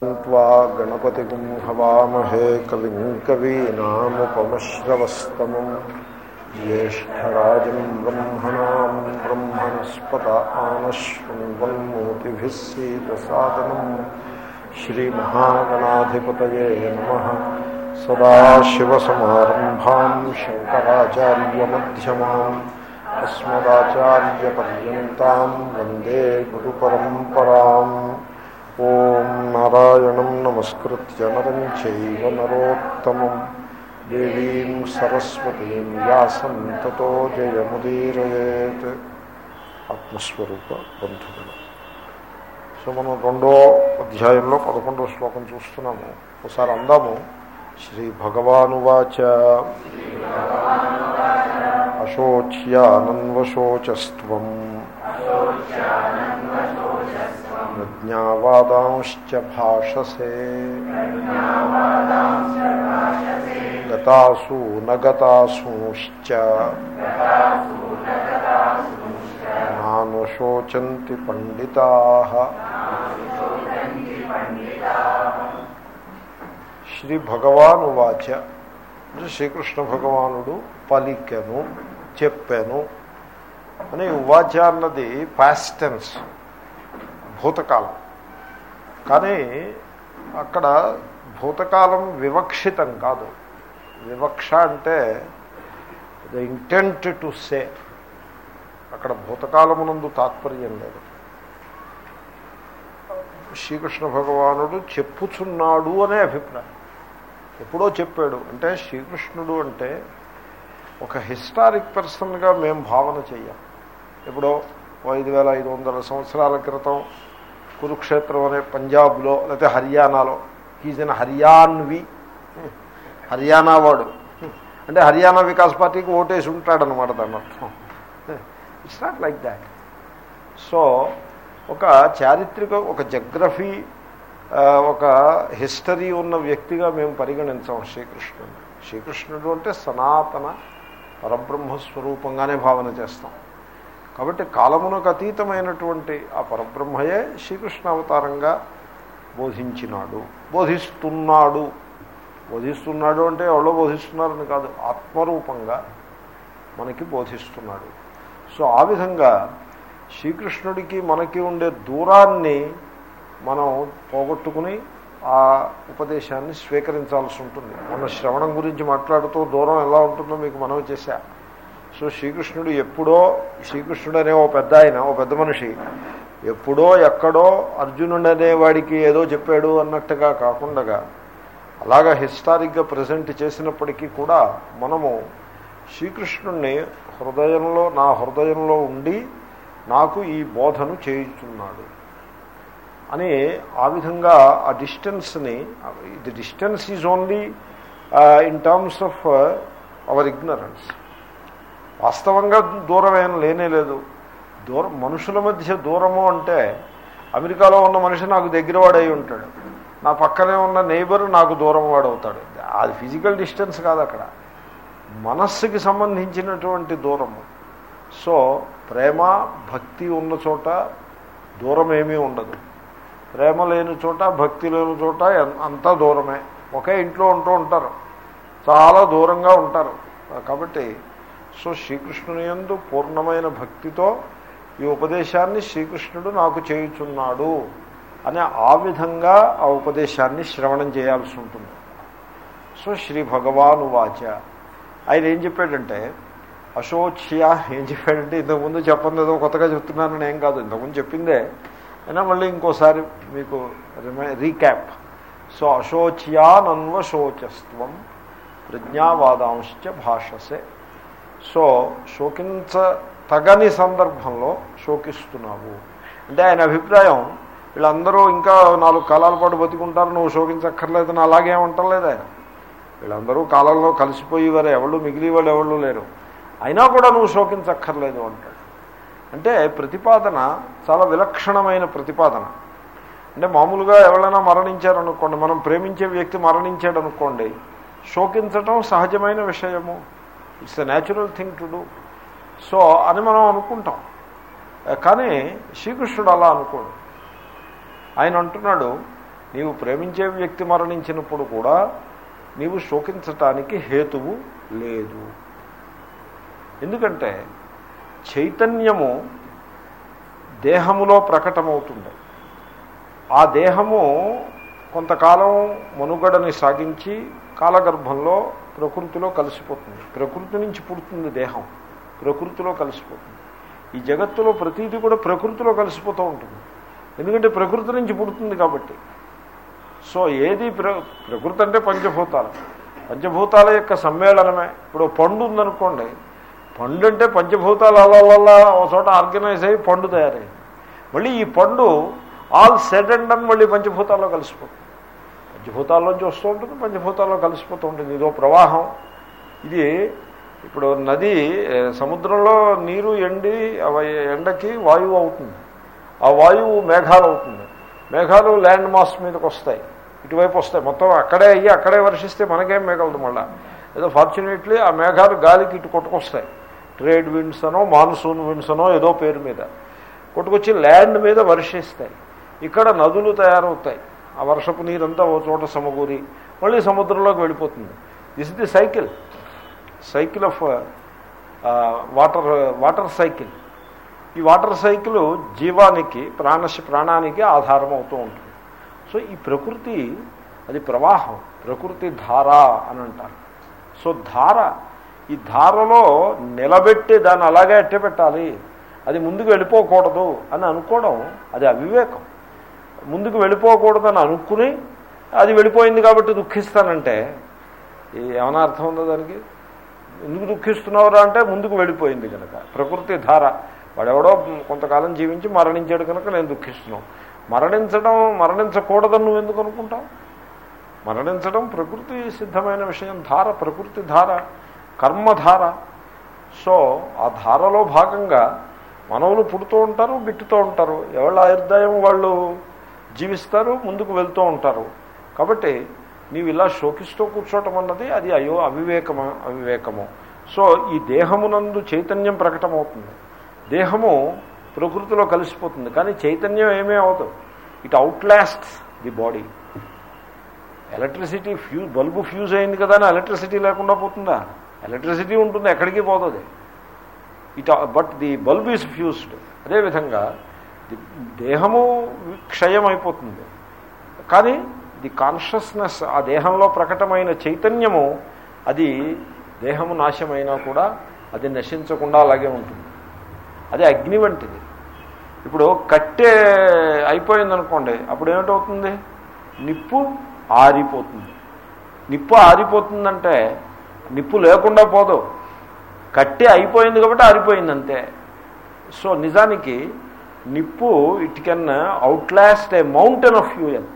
त्वा गणपतिगुं हवामहे कविं कवीनामुपमश्रवस्तमम् ज्येष्ठराजं ब्रह्मणां ब्रह्मणस्पत आनश्वन्वन्मूतिभिः सीतसादनम् श्रीमहागणाधिपतये नमः सदाशिवसमारम्भां शङ्कराचार्यमध्यमाम् अस्मदाचार्यपर्यन्तां वन्दे गुरुपरम्पराम् ॐ नारायणं नमस्कृत्य नरं चैव नरोत्तमं देवीं सरस्वतीं व्यासं ततो जयमुदीरयेत् ఆత్మస్వరూప బంధువులు సో మనం రెండో అధ్యాయంలో పదకొండో శ్లోకం చూస్తున్నాము ఒకసారి అందాము శ్రీ భగవానువాచ అశోచ్యానన్వశోచస్వం ప్రజ్ఞావాదాంశ్చ భాషసే గతాసు నగతాసూశ్చ నానుశోచంతి పండితా శ్రీ భగవాను వాచ అంటే శ్రీకృష్ణ భగవానుడు పలికెను చెప్పాను అని ఉవాచ అన్నది పాస్టెన్స్ భూతకాలం కానీ అక్కడ భూతకాలం వివక్షితం కాదు వివక్ష అంటే ద ఇంటెంట్ టు సే అక్కడ భూతకాలమునందు తాత్పర్యం లేదు శ్రీకృష్ణ భగవానుడు చెప్పుచున్నాడు అనే అభిప్రాయం ఎప్పుడో చెప్పాడు అంటే శ్రీకృష్ణుడు అంటే ఒక హిస్టారిక్ పర్సన్గా మేము భావన చెయ్యాం ఎప్పుడో ఐదు వేల ఐదు వందల సంవత్సరాల క్రితం కురుక్షేత్రం అనే పంజాబ్లో లేకపోతే హర్యానాలో ఈజ్ ఇన్ హర్యాన్వి హర్యానా వాడు అంటే హర్యానా వికాస్ పార్టీకి ఓటేసి ఉంటాడనమాట దాని అర్థం it's not like that so ఒక చారిత్రక ఒక జగ్రఫీ ఒక హిస్టరీ ఉన్న వ్యక్తిగా మేము పరిగణించాం శ్రీకృష్ణుడు శ్రీకృష్ణుడు అంటే సనాతన పరబ్రహ్మస్వరూపంగానే భావన చేస్తాం కాబట్టి కాలమునకు అతీతమైనటువంటి ఆ పరబ్రహ్మయే శ్రీకృష్ణ అవతారంగా బోధించినాడు బోధిస్తున్నాడు బోధిస్తున్నాడు అంటే ఎవరో బోధిస్తున్నారని కాదు ఆత్మరూపంగా మనకి బోధిస్తున్నాడు సో ఆ విధంగా శ్రీకృష్ణుడికి మనకి ఉండే దూరాన్ని మనం పోగొట్టుకుని ఆ ఉపదేశాన్ని స్వీకరించాల్సి ఉంటుంది మన శ్రవణం గురించి మాట్లాడుతూ దూరం ఎలా ఉంటుందో మీకు మనవి చేశా సో శ్రీకృష్ణుడు ఎప్పుడో శ్రీకృష్ణుడు అనే ఓ పెద్ద ఆయన ఓ పెద్ద మనిషి ఎప్పుడో ఎక్కడో అర్జునుడు అనేవాడికి ఏదో చెప్పాడు అన్నట్టుగా కాకుండా అలాగా హిస్టారిక్గా ప్రజెంట్ చేసినప్పటికీ కూడా మనము శ్రీకృష్ణుణ్ణి హృదయంలో నా హృదయంలో ఉండి నాకు ఈ బోధను చేయుచున్నాడు అని ఆ విధంగా ఆ డిస్టెన్స్ని the distance is only in terms of our ignorance వాస్తవంగా దూరం ఏం లేనే లేదు దూరం మనుషుల మధ్య దూరము అంటే అమెరికాలో ఉన్న మనిషి నాకు దగ్గర వాడై ఉంటాడు నా పక్కనే ఉన్న నేబర్ నాకు దూరం వాడవుతాడు అది ఫిజికల్ డిస్టెన్స్ కాదు అక్కడ మనస్సుకి సంబంధించినటువంటి దూరము సో ప్రేమ భక్తి ఉన్న చోట దూరం ఏమీ ఉండదు ప్రేమ లేని చోట భక్తి లేని చోట అంతా దూరమే ఒకే ఇంట్లో ఉంటూ ఉంటారు చాలా దూరంగా ఉంటారు కాబట్టి సో శ్రీకృష్ణుని యందు పూర్ణమైన భక్తితో ఈ ఉపదేశాన్ని శ్రీకృష్ణుడు నాకు చేయుచున్నాడు అని ఆ విధంగా ఆ ఉపదేశాన్ని శ్రవణం చేయాల్సి ఉంటుంది సో శ్రీ భగవాను వాచ ఆయన ఏం చెప్పాడంటే అశోచ్య ఏం చెప్పాడంటే ఇంతకుముందు చెప్పండి ఏదో కొత్తగా చెప్తున్నానని ఏం కాదు ఇంతకుముందు చెప్పిందే అయినా మళ్ళీ ఇంకోసారి మీకు రీక్యాప్ సో అశోచ్యానన్వశోచస్వం ప్రజ్ఞావాదాంశ భాషసే సో శోకించ తగని సందర్భంలో శోకిస్తున్నావు అంటే ఆయన అభిప్రాయం వీళ్ళందరూ ఇంకా నాలుగు కాలాల పాటు బతికుంటారు నువ్వు శోకించక్కర్లేదని అలాగే ఉండలేదు ఆయన వీళ్ళందరూ కాలంలో కలిసిపోయేవారు ఎవళ్ళు మిగిలి వాళ్ళు ఎవళ్ళు లేరు అయినా కూడా నువ్వు శోకించక్కర్లేదు అంటాడు అంటే ప్రతిపాదన చాలా విలక్షణమైన ప్రతిపాదన అంటే మామూలుగా ఎవరైనా మరణించారనుకోండి మనం ప్రేమించే వ్యక్తి మరణించాడు అనుకోండి శోకించటం సహజమైన విషయము it's a natural thing to do so అని మనం అనుకుంటాం కానీ శ్రీకృష్ణుడు అలా అనుకోడు ఆయన అంటున్నాడు నీవు ప్రేమించే వ్యక్తి మరణించినప్పుడు కూడా నీవు శోకించటానికి హేతువు లేదు ఎందుకంటే చైతన్యము దేహములో ప్రకటమవుతుంది ఆ దేహము కొంతకాలం మనుగడని సాగించి కాలగర్భంలో ప్రకృతిలో కలిసిపోతుంది ప్రకృతి నుంచి పుడుతుంది దేహం ప్రకృతిలో కలిసిపోతుంది ఈ జగత్తులో ప్రతీది కూడా ప్రకృతిలో కలిసిపోతూ ఉంటుంది ఎందుకంటే ప్రకృతి నుంచి పుడుతుంది కాబట్టి సో ఏది ప్ర ప్రకృతి అంటే పంచభూతాలు పంచభూతాల యొక్క సమ్మేళనమే ఇప్పుడు పండు ఉందనుకోండి పండు అంటే పంచభూతాలు అలా ఒక చోట ఆర్గనైజ్ అయ్యి పండు తయారైంది మళ్ళీ ఈ పండు ఆల్ సెడ్ అండ్ అని మళ్ళీ పంచభూతాల్లో కలిసిపోతుంది పంచభూతాల్లోంచి వస్తూ ఉంటుంది పంచభూతాల్లో కలిసిపోతూ ఉంటుంది ఇదో ప్రవాహం ఇది ఇప్పుడు నది ఏ, సముద్రంలో నీరు ఎండి అవ- ఎండకి వాయువు అవుతుంది ఆ వాయువు మేఘాలు అవుతుంది మేఘాలు ల్యాండ్ మాస్ మీదకి వస్తాయి ఇటువైపు వస్తాయి మొత్తం అక్కడే అయ్యి అక్కడే వర్షిస్తే మనకేం మేఘలదు మళ్ళా ఏదో ఫార్చునేట్లీ ఆ మేఘాలు గాలికి ఇటు కొట్టుకొస్తాయి ట్రేడ్ విండ్స్ అనో మాన్సూన్ విండ్స్ అనో ఏదో పేరు మీద కొట్టుకొచ్చి ల్యాండ్ మీద వర్షిస్తాయి ఇక్కడ నదులు తయారవుతాయి ఆ వర్షపు నీరంతా ఓ చోట సమకూరి మళ్ళీ సముద్రంలోకి వెళ్ళిపోతుంది this the cycle cycle of water water cycle ఈ వాటర్ సైకిల్ జీవానికి ప్రాణశ ప్రాణానికి ఆధారం అవుతూ ఉంటుంది సో ఈ ప్రకృతి అది ప్రవాహం ప్రకృతి ధార అని అంటారు సో ధార ఈ ధారలో నిలబెట్టి దాన్ని అలాగే అట్టే పెట్టాలి అది ముందుకు వెళ్ళిపోకూడదు అని అనుకోవడం అది అవివేకం ముందుకు వెళ్ళిపోకూడదని అనుకుని అది వెళ్ళిపోయింది కాబట్టి దుఃఖిస్తానంటే ఈ ఏమైనా అర్థం ఉందో దానికి ఎందుకు దుఃఖిస్తున్నావురా అంటే ముందుకు వెళ్ళిపోయింది కనుక ప్రకృతి ధార వాడెవడో కొంతకాలం జీవించి మరణించాడు కనుక నేను దుఃఖిస్తున్నావు మరణించడం మరణించకూడదని నువ్వు ఎందుకు అనుకుంటావు మరణించడం ప్రకృతి సిద్ధమైన విషయం ధార ప్రకృతి ధార కర్మధార సో ఆ ధారలో భాగంగా మనవులు పుడుతూ ఉంటారు గిట్టుతూ ఉంటారు ఎవళ్ళ ఆయుర్దాయం వాళ్ళు జీవిస్తారు ముందుకు వెళ్తూ ఉంటారు కాబట్టి నీవు ఇలా శోకిస్తూ కూర్చోవటం అన్నది అది అయ్యో అవివేకమా అవివేకము సో ఈ దేహమునందు చైతన్యం ప్రకటమవుతుంది దేహము ప్రకృతిలో కలిసిపోతుంది కానీ చైతన్యం ఏమీ అవదు it outlast the body electricity fuse bulb fuse అయింది కదా అని ఎలక్ట్రిసిటీ లేకుండా పోతుందా ఎలక్ట్రిసిటీ ఉంటుంది ఎక్కడికి పోతుంది it but the bulb is fused అదేవిధంగా ది దేహము క్షయం అయిపోతుంది కానీ ది కాన్షియస్నెస్ ఆ దేహంలో ప్రకటమైన చైతన్యము అది దేహము నాశమైనా కూడా అది నశించకుండా అలాగే ఉంటుంది అది అగ్ని వంటిది ఇప్పుడు కట్టె అయిపోయిందనుకోండి అప్పుడు ఏమిటవుతుంది నిప్పు ఆరిపోతుంది నిప్పు ఆరిపోతుందంటే నిప్పు లేకుండా పోదు కట్టె అయిపోయింది కాబట్టి ఆరిపోయింది అంతే సో నిజానికి నిప్పు it can outlast a mountain of fuel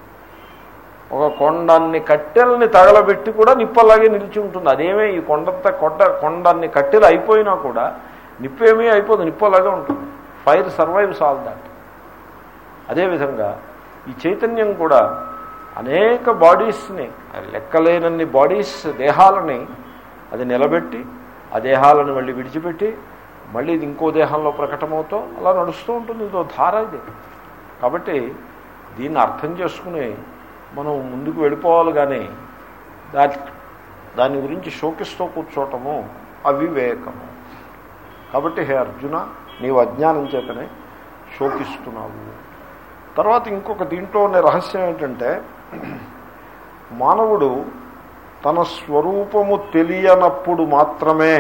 ఒక కొండన్ని కట్టెల్ని తగలబెట్టి కూడా నిప్పు అలాగే నిలిచి ఉంటుంది అదేమే ఈ కొండంత కొండ కొండన్ని కట్టెలు అయిపోయినా కూడా నిప్పు ఏమీ అయిపోదు నిప్పు అలాగే ఉంటుంది ఫైర్ సర్వైవ్స్ ఆల్ దాట్ అదేవిధంగా ఈ చైతన్యం కూడా అనేక బాడీస్ని లెక్కలేనన్ని బాడీస్ దేహాలని అది నిలబెట్టి ఆ దేహాలను మళ్ళీ విడిచిపెట్టి మళ్ళీ ఇది ఇంకో దేహంలో ప్రకటమవుతూ అలా నడుస్తూ ఉంటుంది ఇదో ధార ఇది కాబట్టి దీన్ని అర్థం చేసుకుని మనం ముందుకు వెళ్ళిపోవాలి కానీ దాని దాని గురించి శోకిస్తూ కూర్చోవటము అవివేకము కాబట్టి హే అర్జున నీవు అజ్ఞానం చేతనే శోకిస్తున్నావు తర్వాత ఇంకొక దీంట్లో ఉన్న రహస్యం ఏంటంటే మానవుడు తన స్వరూపము తెలియనప్పుడు మాత్రమే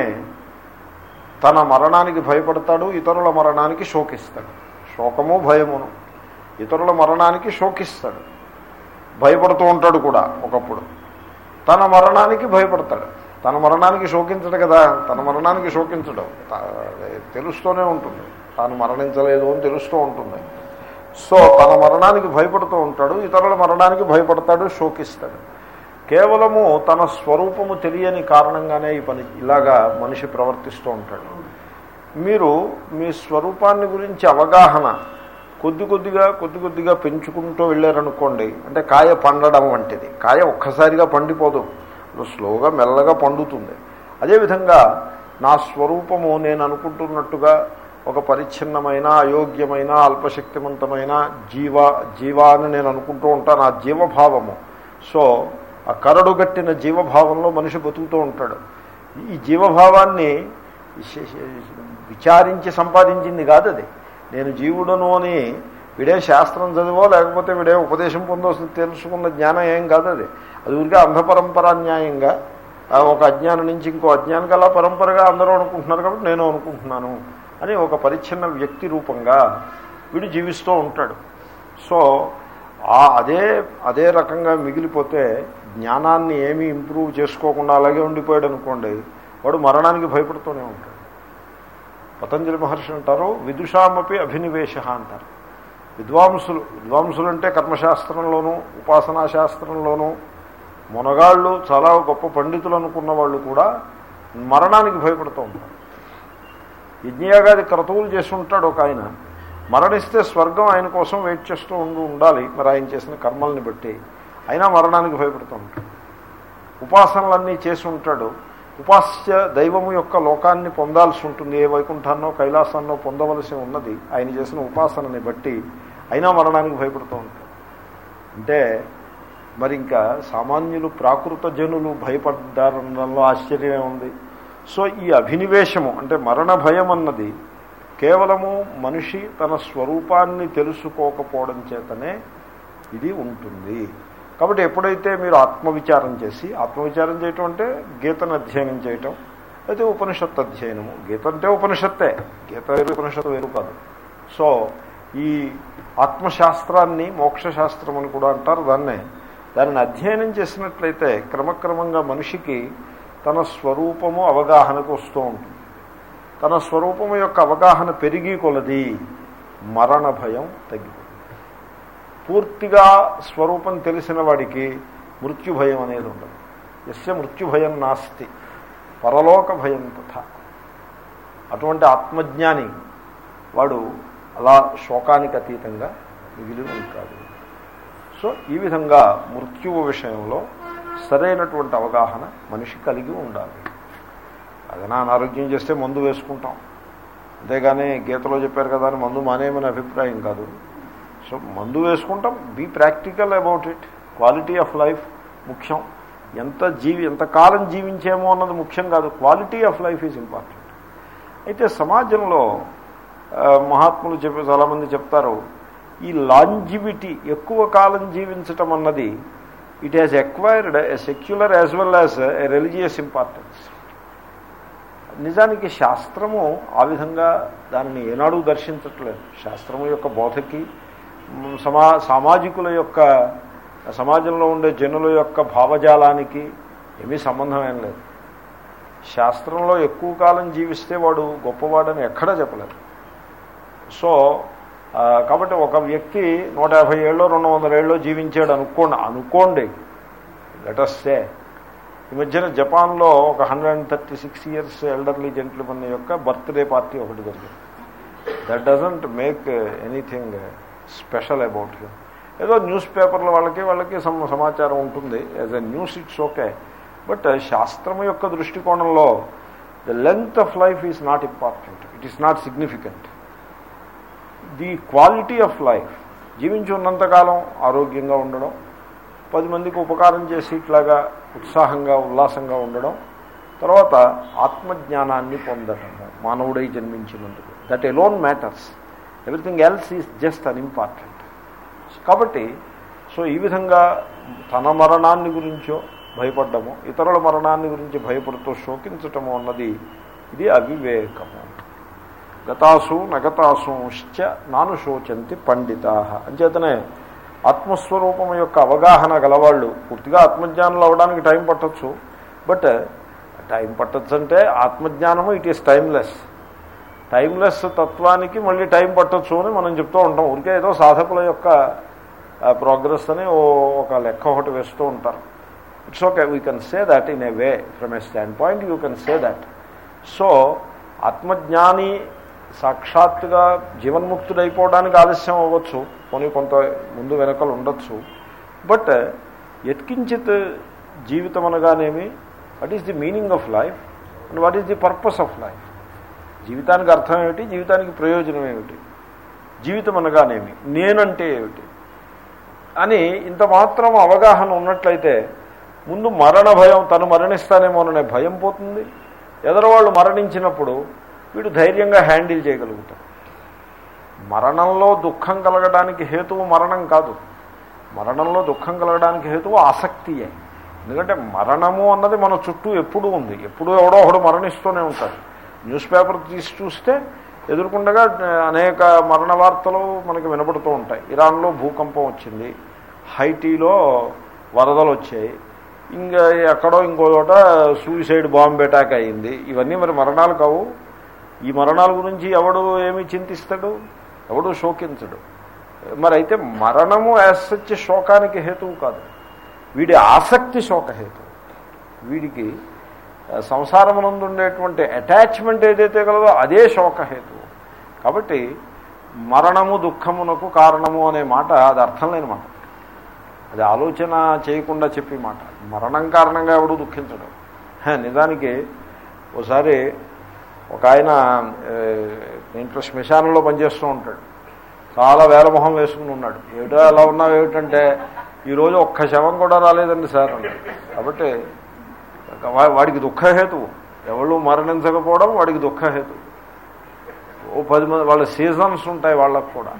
తన మరణానికి భయపడతాడు ఇతరుల మరణానికి శోకిస్తాడు శోకము భయమును ఇతరుల మరణానికి శోకిస్తాడు భయపడుతూ ఉంటాడు కూడా ఒకప్పుడు తన మరణానికి భయపడతాడు తన మరణానికి శోకించడు కదా తన మరణానికి శోకించడం తా- తెలుస్తూనే ఉంటుంది తాను మరణించలేదు అని తెలుస్తూ ఉంటుంది సో తన మరణానికి భయపడుతూ ఉంటాడు ఇతరుల మరణానికి భయపడతాడు శోకిస్తాడు కేవలము తన స్వరూపము తెలియని కారణంగానే ఈ పని ఇలాగా మనిషి ప్రవర్తిస్తూ ఉంటాడు మీరు మీ స్వరూపాన్ని గురించి అవగాహన కొద్ది కొద్దిగా కొద్ది కొద్దిగా పెంచుకుంటూ వెళ్ళారనుకోండి అంటే కాయ పండడం వంటిది కాయ ఒక్కసారిగా పండిపోదు స్లోగా మెల్లగా పండుతుంది అదేవిధంగా నా స్వరూపము నేను అనుకుంటున్నట్టుగా ఒక పరిచ్ఛిన్నమైన అయోగ్యమైన అల్పశక్తివంతమైన జీవ జీవ అని నేను అనుకుంటూ ఉంటాను ఆ జీవభావము సో ఆ కరడుగట్టిన జీవభావంలో మనిషి బతుకుతూ ఉంటాడు ఈ జీవభావాన్ని శ- శ- విచారించి సంపాదించింది కాదు అది నేను జీవుడను అని వీడే శాస్త్రం చదివో లేకపోతే వీడే ఉపదేశం పొందో తెలుసుకున్న జ్ఞానం ఏం కాదు అది అది ఊరికే అంధపరంపరా న్యాయంగా ఆ ఒక అజ్ఞానం నుంచి ఇంకో అజ్ఞానికి అలా పరంపరగా అందరూ అనుకుంటున్నారు కాబట్టి నేను అనుకుంటున్నాను అని ఒక పరిచ్ఛిన్న వ్యక్తి రూపంగా వీడు జీవిస్తూ ఉంటాడు సో ఆ అదే అదే రకంగా మిగిలిపోతే జ్ఞానాన్ని ఏమీ ఇంప్రూవ్ చేసుకోకుండా అలాగే ఉండిపోయాడు అనుకోండి వాడు మరణానికి భయపడుతూనే ఉంటాడు పతంజలి మహర్షి అంటారు విదుషామపి అభినివేశ అంటారు విద్వాంసులు విద్వాంసులు అంటే కర్మశాస్త్రంలోనూ ఉపాసనా శాస్త్రంలోనూ మునగాళ్ళు చాలా గొప్ప పండితులు అనుకున్న వాళ్ళు కూడా మరణానికి భయపడుతూ ఉంటారు యజ్ఞయాగాది క్రతువులు చేసి ఉంటాడు ఒక ఆయన మరణిస్తే స్వర్గం ఆయన కోసం వెయిట్ చేస్తూ ఉండి ఉండాలి మరి ఆయన చేసిన కర్మల్ని బట్టి అయినా మరణానికి భయపడుతూ ఉంటాడు ఉపాసనలన్నీ చేసి ఉంటాడు ఉపాస్య దైవము యొక్క లోకాన్ని పొందాల్సి ఉంటుంది ఏ వైకుంఠాన్నో కైలాసాన్నో పొందవలసి ఉన్నది ఆయన చేసిన ఉపాసనని బట్టి అయినా మరణానికి భయపడుతూ ఉంటాడు అంటే మరి ఇంకా సామాన్యులు ప్రాకృత జనులు భయపడ్డారనడంలో ఆశ్చర్యమే ఉంది సో ఈ అభినివేశము అంటే మరణ భయం అన్నది కేవలము మనిషి తన స్వరూపాన్ని తెలుసుకోకపోవడం చేతనే ఇది ఉంటుంది కాబట్టి ఎప్పుడైతే మీరు ఆత్మవిచారం చేసి ఆత్మవిచారం చేయటం అంటే గీతను అధ్యయనం చేయటం అయితే ఉపనిషత్ అధ్యయనము గీత అంటే ఉపనిషత్తే గీత వేరు ఉపనిషత్తు వేరు కాదు సో ఈ ఆత్మశాస్త్రాన్ని మోక్షశాస్త్రం అని కూడా అంటారు దాన్నే దానిని అధ్యయనం చేసినట్లయితే క్రమక్రమంగా మనిషికి తన స్వరూపము అవగాహనకు వస్తూ ఉంటుంది తన స్వరూపము యొక్క అవగాహన పెరిగి కొలది మరణ భయం తగ్గిపోతుంది పూర్తిగా స్వరూపం తెలిసిన వాడికి మృత్యు భయం అనేది ఉండదు ఎస్య మృత్యు భయం నాస్తి పరలోక భయం తథ అటువంటి ఆత్మజ్ఞాని వాడు అలా శోకానికి అతీతంగా మిగిలి ఉంటాడు సో ఈ విధంగా మృత్యువు విషయంలో సరైనటువంటి అవగాహన మనిషి కలిగి ఉండాలి అదనా అనారోగ్యం చేస్తే మందు వేసుకుంటాం అంతేగాని గీతలో చెప్పారు కదా అని మందు మానేయమని అభిప్రాయం కాదు సో మందు వేసుకుంటాం be practical about it quality of life ముఖ్యం ఎంత జీవి ఎంత కాలం జీవించేమో అన్నది ముఖ్యం కాదు quality of life is important అయితే సమాజంలో ఆ, మహాత్ములు చెప్పి చాలామంది చెప్తారు ఈ లాంజివిటీ ఎక్కువ కాలం జీవించటం అన్నది it has acquired a secular as well as a religious importance నిజానికి శాస్త్రము ఆ విధంగా దానిని ఏనాడు దర్శించట్లేదు శాస్త్రము యొక్క బోధకి మ్, సమా సామాజికుల యొక్క సమాజంలో ఉండే జనుల యొక్క భావజాలానికి ఏమీ సంబంధం ఏం లేదు శాస్త్రంలో ఎక్కువ కాలం జీవిస్తే వాడు గొప్పవాడని ఎక్కడా చెప్పలేదు సో ఆ, కాబట్టి ఒక వ్యక్తి నూట యాభై ఏళ్ళు రెండు వందల ఏళ్ళు జీవించాడు అనుకోండి అనుకోండి లెటస్సే ఈ మధ్యన జపాన్లో ఒక hundred and thirty six years elderly gentleman యొక్క బర్త్డే పార్టీ ఒకటి జరిగింది that doesn't make anything special about him ఏదో న్యూస్ పేపర్ల వాళ్ళకి వాళ్ళకి సమ సమాచారం ఉంటుంది as a news it's okay but శాస్త్రం యొక్క దృష్టికోణంలో the length of life is not important it is not significant the quality of life జీవించి ఉన్నంతకాలం ఆరోగ్యంగా ఉండడం పది మందికి ఉపకారం చేసి ఇట్లాగా ఉత్సాహంగా ఉల్లాసంగా ఉండడం తర్వాత ఆత్మజ్ఞానాన్ని పొందడం మానవుడై జన్మించినందుకు that alone matters everything else is just unimportant కాబట్టి సో ఈ విధంగా తన మరణాన్ని గురించో భయపడ్డము ఇతరుల మరణాన్ని గురించి భయపడుతూ శోకించటము అన్నది ఇది అవివేకము గతాసు నగతాసుశ్చ నాను శోచంతి పండితా అంచేతనే ఆత్మస్వరూపం యొక్క అవగాహన గలవాళ్ళు పూర్తిగా ఆత్మజ్ఞానులు అవడానికి టైం పట్టచ్చు బట్ టైం పట్టచ్చు అంటే ఆత్మజ్ఞానము ఇట్ ఈస్ టైమ్లెస్ టైమ్లెస్ తత్వానికి మళ్ళీ టైం పట్టచ్చు అని మనం చెప్తూ ఉంటాం ఊరికే ఏదో సాధకుల యొక్క ప్రోగ్రెస్ అని ఓ ఒక లెక్క ఒకటి వేస్తూ ఉంటారు it's okay we can say that in a way from a standpoint you can say that so ఆత్మజ్ఞాని సాక్షాత్తుగా జీవన్ముక్తుడైపోవడానికి ఆలస్యం అవ్వచ్చు కొన్ని కొంత ముందు వెనకలు ఉండొచ్చు బట్ ఎత్కించిత్ జీవితం అనగానేమి what is the meaning of life and what is the purpose of life జీవితానికి అర్థం ఏమిటి జీవితానికి ప్రయోజనం ఏమిటి జీవితం అనగానేమి నేనంటే ఏమిటి అని ఇంత మాత్రం అవగాహన ఉన్నట్లయితే ముందు మరణ భయం తను మరణిస్తానేమోననే భయం పోతుంది ఎదరవాళ్ళు మరణించినప్పుడు వీడు ధైర్యంగా హ్యాండిల్ చేయగలుగుతాడు మరణంలో దుఃఖం కలగడానికి హేతువు మరణం కాదు మరణంలో దుఃఖం కలగడానికి హేతువు ఆసక్తియే ఎందుకంటే మరణము అన్నది మన చుట్టూ ఎప్పుడూ ఉంది ఎప్పుడూ ఎవడో ఒకడు మరణిస్తూనే ఉంటాడు న్యూస్ పేపర్ తీసి చూస్తే ఎదుర్కొండగా అనేక మరణ వార్తలు మనకి వినపడుతూ ఉంటాయి ఇరాన్లో భూకంపం వచ్చింది హైటీలో వరదలు వచ్చాయి ఇంకా ఎక్కడో ఇంకో చోట సూసైడ్ బాంబ్ అటాక్ అయింది ఇవన్నీ మరి మరణాలు కావు ఈ మరణాల గురించి ఎవడు ఏమి చింతిస్తాడు ఎవడు శోకించడు మరి అయితే మరణము యాసచ్చి శోకానికి హేతువు కాదు వీడి ఆసక్తి శోకహేతు వీడికి సంసారమునందు ఉండేటువంటి అటాచ్మెంట్ ఏదైతే కలదో అదే శోకహేతు కాబట్టి మరణము దుఃఖమునకు కారణము అనే మాట అది అర్థం లేని మాట అది ఆలోచన చేయకుండా చెప్పి మాట మరణం కారణంగా ఎవడు దుఃఖించడు నిజానికి ఒకసారి ఒక ఆయన ఇంట్లో శ్మశానంలో పనిచేస్తూ ఉంటాడు చాలా వేలమొహం వేసుకుని ఉన్నాడు ఏమిటో ఎలా ఉన్నావు ఏమిటంటే ఈరోజు ఒక్క శవం కూడా రాలేదండి సార్ అన్నాడు కాబట్టి వాడికి దుఃఖహేతువు ఎవరు మరణించకపోవడం వాడికి దుఃఖహేతు ఓ పది మంది వాళ్ళ సీజన్స్ ఉంటాయి వాళ్ళకు కూడా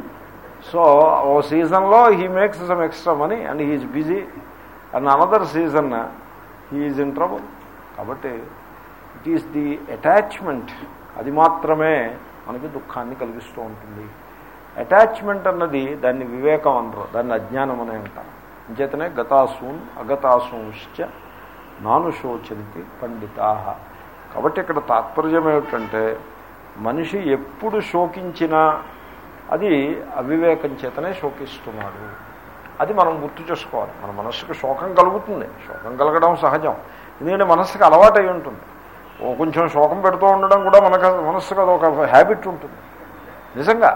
సో ఓ సీజన్లో he makes some extra money and he's busy and another season he's in trouble కాబట్టి ఇట్ ఈస్ ది అటాచ్మెంట్ అది మాత్రమే మనకి దుఃఖాన్ని కలిగిస్తూ ఉంటుంది అటాచ్మెంట్ అన్నది దాన్ని వివేకం అనరు దాన్ని అజ్ఞానం అనే అంటారు అంచేతనే గతాసూన్ అగతాసూంశ్చ నాను శోచంతి పండితా కాబట్టి ఇక్కడ తాత్పర్యం ఏమిటంటే మనిషి ఎప్పుడు శోకించినా అది అవివేకం చేతనే శోకిస్తున్నాడు అది మనం గుర్తు చేసుకోవాలి మన మనస్సుకు శోకం కలుగుతుంది శోకం కలగడం సహజం ఎందుకంటే మనస్సుకు అలవాటు అయి ఉంటుంది ఓ కొంచెం శోకం పెడుతూ ఉండడం కూడా మనకు మనస్సుకు అది ఒక హ్యాబిట్ ఉంటుంది నిజంగా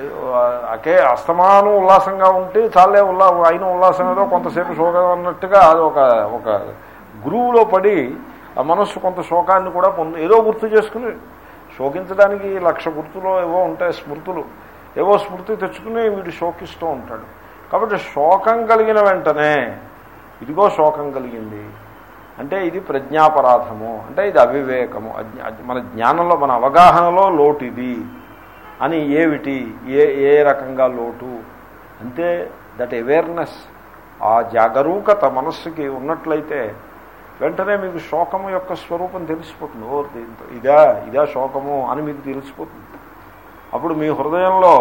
అకే అస్తమానం ఉల్లాసంగా ఉంటే చాలే ఉల్లా అయిన ఉల్లాసం ఏదో కొంతసేపు శోకం అన్నట్టుగా అది ఒక ఒక గురువులో పడి ఆ మనస్సు కొంత శోకాన్ని కూడా పొందు ఏదో గుర్తు చేసుకుని శోకించడానికి లక్ష గుర్తులో ఏవో ఉంటాయి స్మృతులు ఏవో స్మృతి తెచ్చుకుని వీడు శోకిస్తూ ఉంటాడు కాబట్టి శోకం కలిగిన వెంటనే ఇదిగో శోకం కలిగింది అంటే ఇది ప్రజ్ఞాపరాధము అంటే ఇది అవివేకము మన జ్ఞానంలో మన అవగాహనలో లోటు ఇది అని ఏమిటి ఏ ఏ రకంగా లోటు అంటే దట్ అవేర్నెస్ ఆ జాగరూకత మనస్సుకి ఉన్నట్లయితే వెంటనే మీకు శోకము యొక్క స్వరూపం తెలిసిపోతుంది ఓ దీంతో ఇదా ఇదా శోకము అని మీకు తెలిసిపోతుంది అప్పుడు మీ హృదయంలో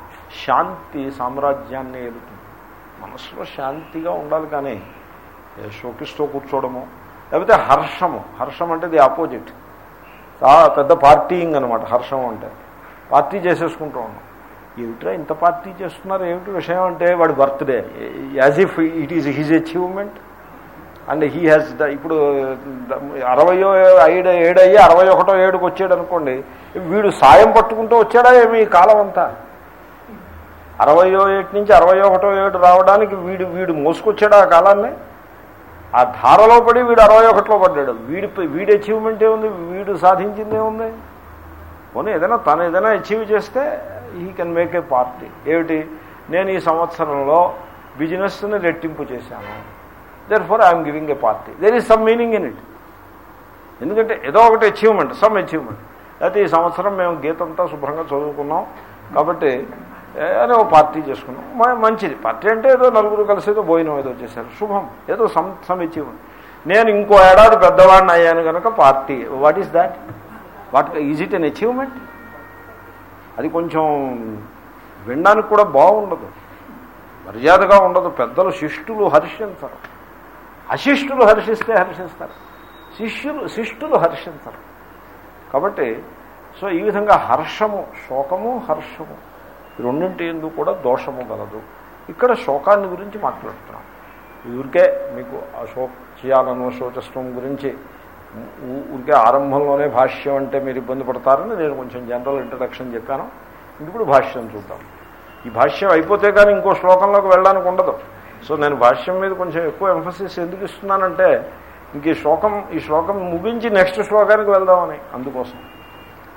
శాంతి సామ్రాజ్యాన్ని ఎదుగుతుంది మనస్సులో శాంతిగా ఉండాలి కానీ శోకిస్తూ కూర్చోవడము లేకపోతే హర్షము హర్షం అంటే ది ఆపోజిట్ చాలా పెద్ద పార్టీయింగ్ అనమాట హర్షం అంటే పార్టీ చేసేసుకుంటూ ఉన్నాం ఏమిట్రా ఇంత పార్టీ చేస్తున్నారు ఏమిటి విషయం అంటే వాడి birthday as if it is his achievement and he has the ఇప్పుడు అరవయో ఐదు ఏడయ్యి అరవై ఒకటో ఏడుకు వచ్చాడు అనుకోండి వీడు సాయం పట్టుకుంటూ వచ్చాడా ఏమి కాలం అంతా అరవయో ఏటి నుంచి అరవై ఒకటో ఏడు రావడానికి వీడు వీడు మోసుకొచ్చాడు ఆ కాలాన్ని ఆ ధారలో పడి వీడు అరవై ఒకటిలో పడ్డాడు వీడి వీడి అచీవ్మెంట్ ఏముంది వీడు సాధించింది ఏముంది పోనీ ఏదైనా తను ఏదైనా అచీవ్ చేస్తే he can make a party ఏమిటి నేను ఈ సంవత్సరంలో బిజినెస్ని రెట్టింపు చేశాను therefore I'm giving a party there is some meaning in it ఎందుకంటే ఏదో ఒకటి అచీవ్మెంట్ సమ్ అచీవ్మెంట్ అయితే ఈ సంవత్సరం మేము గీతంతా శుభ్రంగా చదువుకున్నాం కాబట్టి అని ఓ పార్టీ చేసుకున్నాం మంచిది పార్టీ అంటే ఏదో నలుగురు కలిసి ఏదో భోజనం ఏదో చేశారు శుభం ఏదో సమ్ సమ్ అచీవ్మెంట్ నేను ఇంకో ఏడాది పెద్దవాడిని అయ్యాను కనుక party what is that what is it an achievement అది కొంచెం వినడానికి కూడా బాగుండదు మర్యాదగా ఉండదు పెద్దలు శిష్టులు హర్షించరు అశిష్టులు హర్షిస్తే హర్షిస్తారు శిష్యులు శిష్టులు హర్షించరు కాబట్టి సో ఈ విధంగా హర్షము శోకము హర్షము రెండింటి ఎందుకు కూడా దోషము గలదు ఇక్కడ శోకాన్ని గురించి మాట్లాడుతున్నాం ఊరికే మీకు అశోక్ చేయాలనో శోచస్వం గురించి ఊరికే ఆరంభంలోనే భాష్యం అంటే మీరు ఇబ్బంది పడతారని నేను కొంచెం జనరల్ ఇంట్రడక్షన్ చెప్పాను ఇప్పుడు భాష్యం చూద్దాం ఈ భాష్యం అయిపోతే కానీ ఇంకో శ్లోకంలోకి వెళ్ళడానికి ఉండదు సో నేను భాష్యం మీద కొంచెం ఎక్కువ ఎంఫసిస్ ఎందుకు ఇస్తున్నానంటే ఇంక ఈ శ్లోకం ఈ శ్లోకం ముగించి నెక్స్ట్ శ్లోకానికి వెళ్దామని అందుకోసం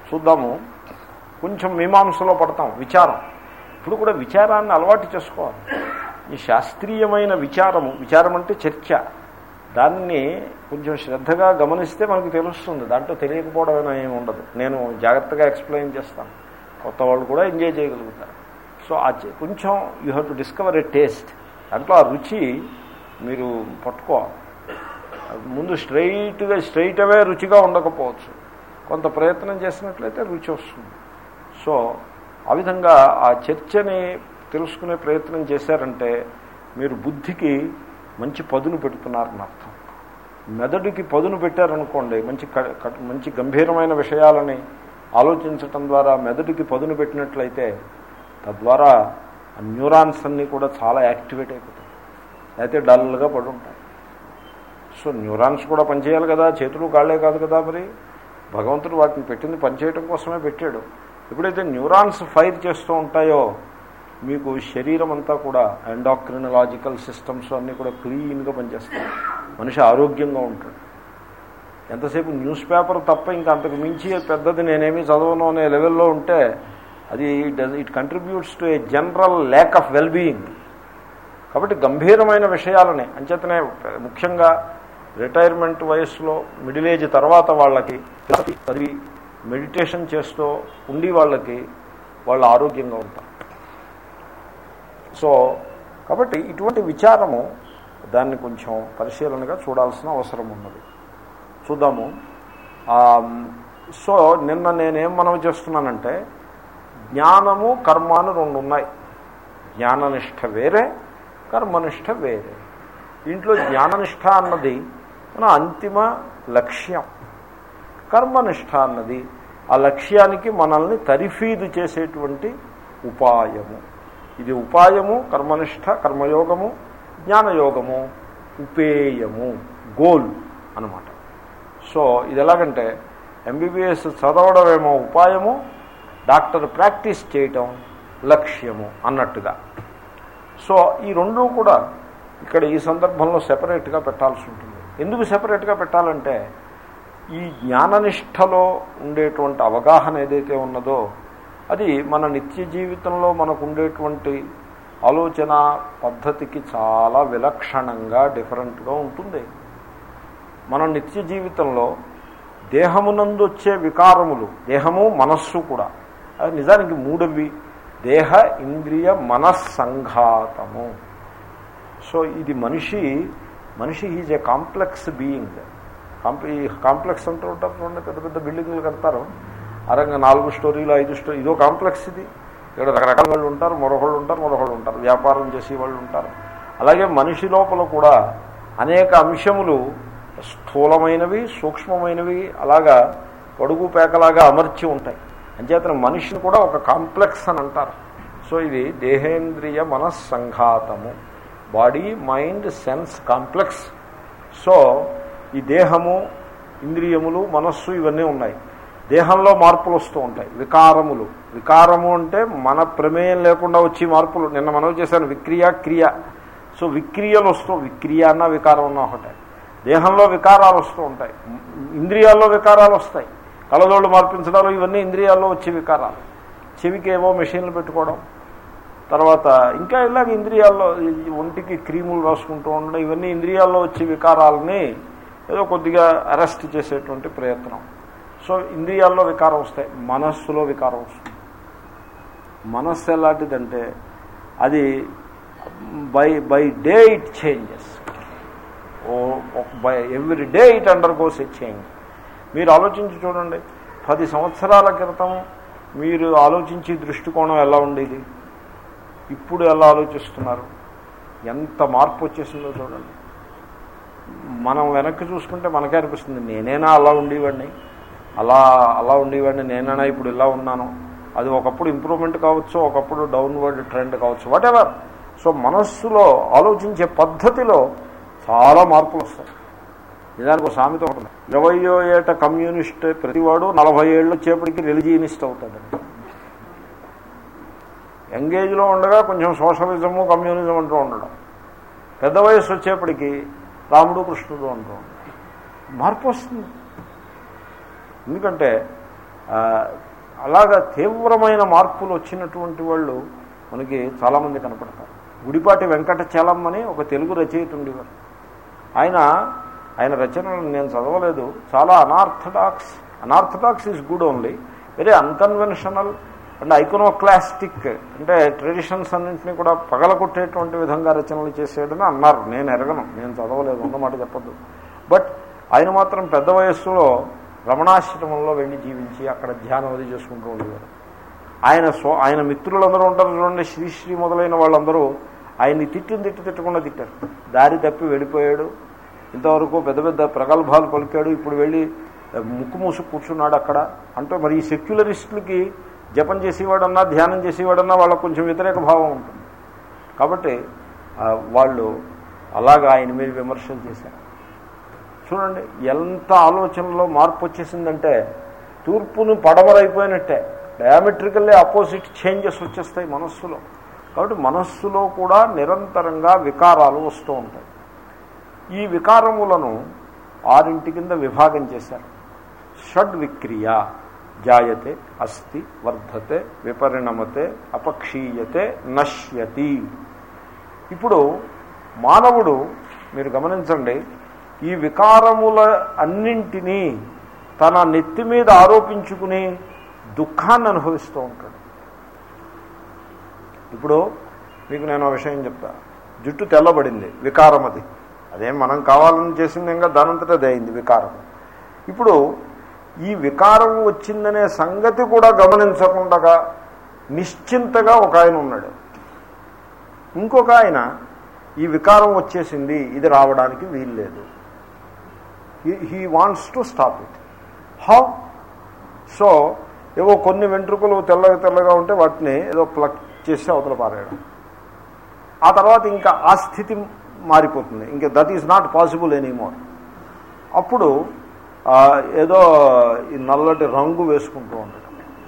చూద్దాము కొంచెం మీమాంసలో పడతాం విచారం ఇప్పుడు కూడా విచారాన్ని అలవాటు చేసుకోవాలి ఈ శాస్త్రీయమైన విచారము విచారం అంటే చర్చ దాన్ని కొంచెం శ్రద్ధగా గమనిస్తే మనకు తెలుస్తుంది దాంట్లో తెలియకపోవడం ఏమి ఉండదు నేను జాగ్రత్తగా ఎక్స్ప్లెయిన్ చేస్తాను కొత్త వాళ్ళు కూడా ఎంజాయ్ చేయగలుగుతారు సో ఆ చె- కొంచెం you have to discover a taste దాంట్లో ఆ రుచి మీరు పట్టుకోవాలి ముందు స్ట్రైట్గా స్ట్రైట్ అవే రుచిగా ఉండకపోవచ్చు కొంత ప్రయత్నం చేసినట్లయితే రుచి వస్తుంది సో ఆ విధంగా ఆ చర్చని తెలుసుకునే ప్రయత్నం చేశారంటే మీరు బుద్ధికి మంచి పదును పెడుతున్నారని అర్థం మెదడుకి పదును పెట్టారనుకోండి మంచి క- క- మంచి గంభీరమైన విషయాలని ఆలోచించటం ద్వారా మెదడుకి పదును పెట్టినట్లయితే తద్వారా ఆ న్యూరాన్స్ అన్నీ కూడా చాలా యాక్టివేట్ అయిపోతాయి అయితే డల్గా పడి ఉంటాయి సో న్యూరాన్స్ కూడా పనిచేయాలి కదా చేతులు కాళ్ళే కాదు కదా మరి భగవంతుడు వాటిని పెట్టింది పనిచేయడం కోసమే పెట్టాడు ఎప్పుడైతే న్యూరాన్స్ ఫైర్ చేస్తూ ఉంటాయో మీకు శరీరం అంతా కూడా ఎండాక్రినలాజికల్ సిస్టమ్స్ అన్నీ కూడా క్లీన్గా పనిచేస్తాయి మనిషి ఆరోగ్యంగా ఉంటాడు ఎంతసేపు న్యూస్ పేపర్ తప్ప ఇంకా అంతకు మించి పెద్దది నేనేమీ చదవను అనే లెవెల్లో ఉంటే అది it contributes to a general lack of well being కాబట్టి గంభీరమైన విషయాలని అంచేతనే ముఖ్యంగా రిటైర్మెంట్ వయస్సులో మిడిల్ ఏజ్ తర్వాత వాళ్ళకి చదివి మెడిటేషన్ చేస్తూ ఉండి వాళ్ళకి వాళ్ళు ఆరోగ్యంగా ఉంటారు సో కాబట్టి ఇటువంటి విచారము దాన్ని కొంచెం పరిశీలనగా చూడాల్సిన అవసరం ఉన్నది చూద్దాము ఆ, సో నిన్న నేనేం మనం చేస్తున్నానంటే జ్ఞానము కర్మ అని రెండు ఉన్నాయి జ్ఞాననిష్ట వేరే కర్మనిష్ట వేరే దీంట్లో జ్ఞాననిష్ట అన్నది మన అంతిమ లక్ష్యం కర్మనిష్ట అన్నది ఆ లక్ష్యానికి మనల్ని తరిఫీదు చేసేటువంటి ఉపాయము ఇది ఉపాయము కర్మనిష్ట కర్మయోగము జ్ఞానయోగము ఉపేయము గోల్ అన్నమాట సో ఇది ఎలాగంటే ఎంబీబీఎస్ చదవడమేమో ఉపాయము డాక్టర్ ప్రాక్టీస్ చేయటం లక్ష్యము అన్నట్టుగా సో ఈ రెండూ కూడా ఇక్కడ ఈ సందర్భంలో సెపరేట్గా పెట్టాల్సి ఉంటుంది ఎందుకు సెపరేట్గా పెట్టాలంటే ఈ జ్ఞాననిష్టలో ఉండేటువంటి అవగాహన ఏదైతే ఉన్నదో అది మన నిత్య జీవితంలో మనకు ఉండేటువంటి ఆలోచన పద్ధతికి చాలా విలక్షణంగా డిఫరెంట్గా ఉంటుంది మన నిత్య జీవితంలో దేహమునందు వచ్చే వికారములు దేహము మనస్సు కూడా అది నిజానికి మూడవి దేహ ఇంద్రియ మనస్సంఘాతము సో ఇది మనిషి మనిషి ఈజ్ ఏ కాంప్లెక్స్ బీయింగ్ కాంప్ ఈ కాంప్లెక్స్ అంటూ ఉంటారు చూడండి పెద్ద పెద్ద బిల్డింగ్లు కడతారు అరంగా నాలుగు స్టోరీలు ఐదు స్టోరీ ఇదో కాంప్లెక్స్ ఇది ఇక్కడ రకరకాల వాళ్ళు ఉంటారు మరొకళ్ళు ఉంటారు మరొకళ్ళు ఉంటారు వ్యాపారం చేసే వాళ్ళు ఉంటారు అలాగే మనిషి లోపల కూడా అనేక అంశములు స్థూలమైనవి సూక్ష్మమైనవి అలాగా పొడుగు పేకలాగా అమర్చి ఉంటాయి అంచేతన మనిషిని కూడా ఒక కాంప్లెక్స్ అని అంటారు సో ఇది దేహేంద్రియ మనస్సంఘాతము body mind sense complex so ఈ దేహము ఇంద్రియములు మనస్సు ఇవన్నీ ఉన్నాయి దేహంలో మార్పులు వస్తూ ఉంటాయి వికారములు వికారము అంటే మన ప్రమేయం లేకుండా వచ్చి మార్పులు నిన్న మనం చేశాను విక్రియ క్రియ సో విక్రియలు వస్తూ విక్రియ అన్న వికారం అన్న ఒకటే దేహంలో వికారాలు వస్తూ ఉంటాయి ఇంద్రియాల్లో వికారాలు వస్తాయి కళ్ళజోళ్ళు మార్పించడాలు ఇవన్నీ ఇంద్రియాల్లో వచ్చే వికారాలు చెవికి ఏవో మెషిన్లు పెట్టుకోవడం తర్వాత ఇంకా ఇలాగ ఇంద్రియాల్లో ఈ ఒంటికి క్రీములు రాసుకుంటూ ఉండడం ఇవన్నీ ఇంద్రియాల్లో వచ్చే వికారాలని ఏదో కొద్దిగా అరెస్ట్ చేసేటువంటి ప్రయత్నం సో ఇంద్రియాల్లో వికారం వస్తాయి మనస్సులో వికారం వస్తుంది మనస్సు ఎలాంటిదంటే అది by by day it changes ఓ by every day it undergoes it change మీరు ఆలోచించి చూడండి పది సంవత్సరాల క్రితం మీరు ఆలోచించి దృష్టికోణం ఎలా ఉండేది ఇప్పుడు ఎలా ఆలోచిస్తున్నారు ఎంత మార్పు వచ్చేసిందో చూడండి మనం వెనక్కి చూసుకుంటే మనకే అనిపిస్తుంది నేనేనా అలా ఉండేవాడిని అలా అలా ఉండేవాడిని నేనైనా ఇప్పుడు ఇలా ఉన్నాను అది ఒకప్పుడు ఇంప్రూవ్మెంట్ కావచ్చు ఒకప్పుడు డౌన్వర్డ్ ట్రెండ్ కావచ్చు వాట్ ఎవర్ సో మనస్సులో ఆలోచించే పద్ధతిలో చాలా మార్పులు వస్తాయి నిజానికి ఒక సామెత ఉంటుంది ఇరవయో ఏట కమ్యూనిస్ట్ ప్రతివాడు నలభై ఏళ్ళు వచ్చేప్పటికి రిలిజియనిస్ట్ అవుతాడండి ఎంగేజ్లో ఉండగా కొంచెం సోషలిజము కమ్యూనిజం అంటూ ఉండడం పెద్ద వయసు వచ్చేప్పటికి రాముడు కృష్ణుడు అంటూ ఉండడం మార్పు వస్తుంది ఎందుకంటే ఆ, అలాగా తీవ్రమైన మార్పులు వచ్చినటువంటి వాళ్ళు మనకి చాలామంది కనపడతారు గుడిపాటి వెంకటచలం అని ఒక తెలుగు రచయిత ఉండేవారు ఆయన ఆయన రచనలు నేను చదవలేదు చాలా unorthodox unorthodox is good only very unconventional and iconoclastic అంటే ట్రెడిషన్స్ అన్నింటినీ కూడా పగలగొట్టేటువంటి విధంగా రచనలు చేసేయడని అన్నారు నేను ఎరగను నేను చదవలేదు ఉన్నమాట చెప్పద్దు బట్ ఆయన మాత్రం పెద్ద వయస్సులో రమణాశ్రమంలో వెళ్ళి జీవించి అక్కడ ధ్యానం అది చేసుకుంటూ ఉండేవారు ఆయన సో ఆయన మిత్రులందరూ ఉంటారు చూడండి శ్రీశ్రీ మొదలైన వాళ్ళందరూ ఆయన్ని తిట్టిన తిట్టి తిట్టకుండా తిట్టారు దారి తప్పి వెళ్ళిపోయాడు ఇంతవరకు పెద్ద పెద్ద ప్రగల్భాలు పలికాడు ఇప్పుడు వెళ్ళి ఆ, ముక్కు మూసు కూర్చున్నాడు అక్కడ అంటే మరి ఈ సెక్యులరిస్టులకి జపం చేసేవాడన్నా ధ్యానం చేసేవాడన్నా వాళ్ళకు కొంచెం వ్యతిరేక భావం ఉంటుంది కాబట్టి ఆ, వాళ్ళు అలాగా ఆయన మీద విమర్శలు చేశారు చూడండి ఎంత ఆలోచనలో మార్పు వచ్చేసిందంటే తూర్పును పడమరైపోయినట్టే డయామెట్రికల్లీ అపోజిట్ చేంజెస్ వచ్చేస్తాయి మనస్సులో కాబట్టి మనస్సులో కూడా నిరంతరంగా వికారాలు వస్తూ ఉంటాయి ఈ వికారములను ఆరింటి కింద విభాగం చేశారు షడ్ విక్రియ జాయతే అస్తి వర్ధతే విపరిణమతే అపక్షీయతే నశ్యతి ఇప్పుడు మానవుడు మీరు గమనించండి ఈ వికారముల అన్నింటినీ తన నెత్తి మీద ఆరోపించుకుని దుఃఖాన్ని అనుభవిస్తూ ఉంటాడు ఇప్పుడు మీకు నేను ఒక విషయం చెప్తా జుట్టు తెల్లబడింది వికారం అది అదేం మనం కావాలని చేసింది ఇంకా దానంతట అదే అయింది వికారం ఇప్పుడు ఈ వికారం వచ్చిందనే సంగతి కూడా గమనించకుండా నిశ్చింతగా ఒక ఆయన ఉన్నాడు ఇంకొక ఆయన ఈ వికారం వచ్చేసింది ఇది రావడానికి వీల్లేదు he wants to stop it how so ఏవో కొన్ని వెంట్రుకలు తెల్లగా తెల్లగా ఉంటే వాటిని ఏదో ప్లక్ చేసి అవతల పారేయడం ఆ తర్వాత ఇంకా ఆ స్థితి మారిపోతుంది ఇంకా that is not possible anymore అప్పుడు ఆ, ఏదో ఈ నల్లటి రంగు వేసుకుంటూ ఉండటం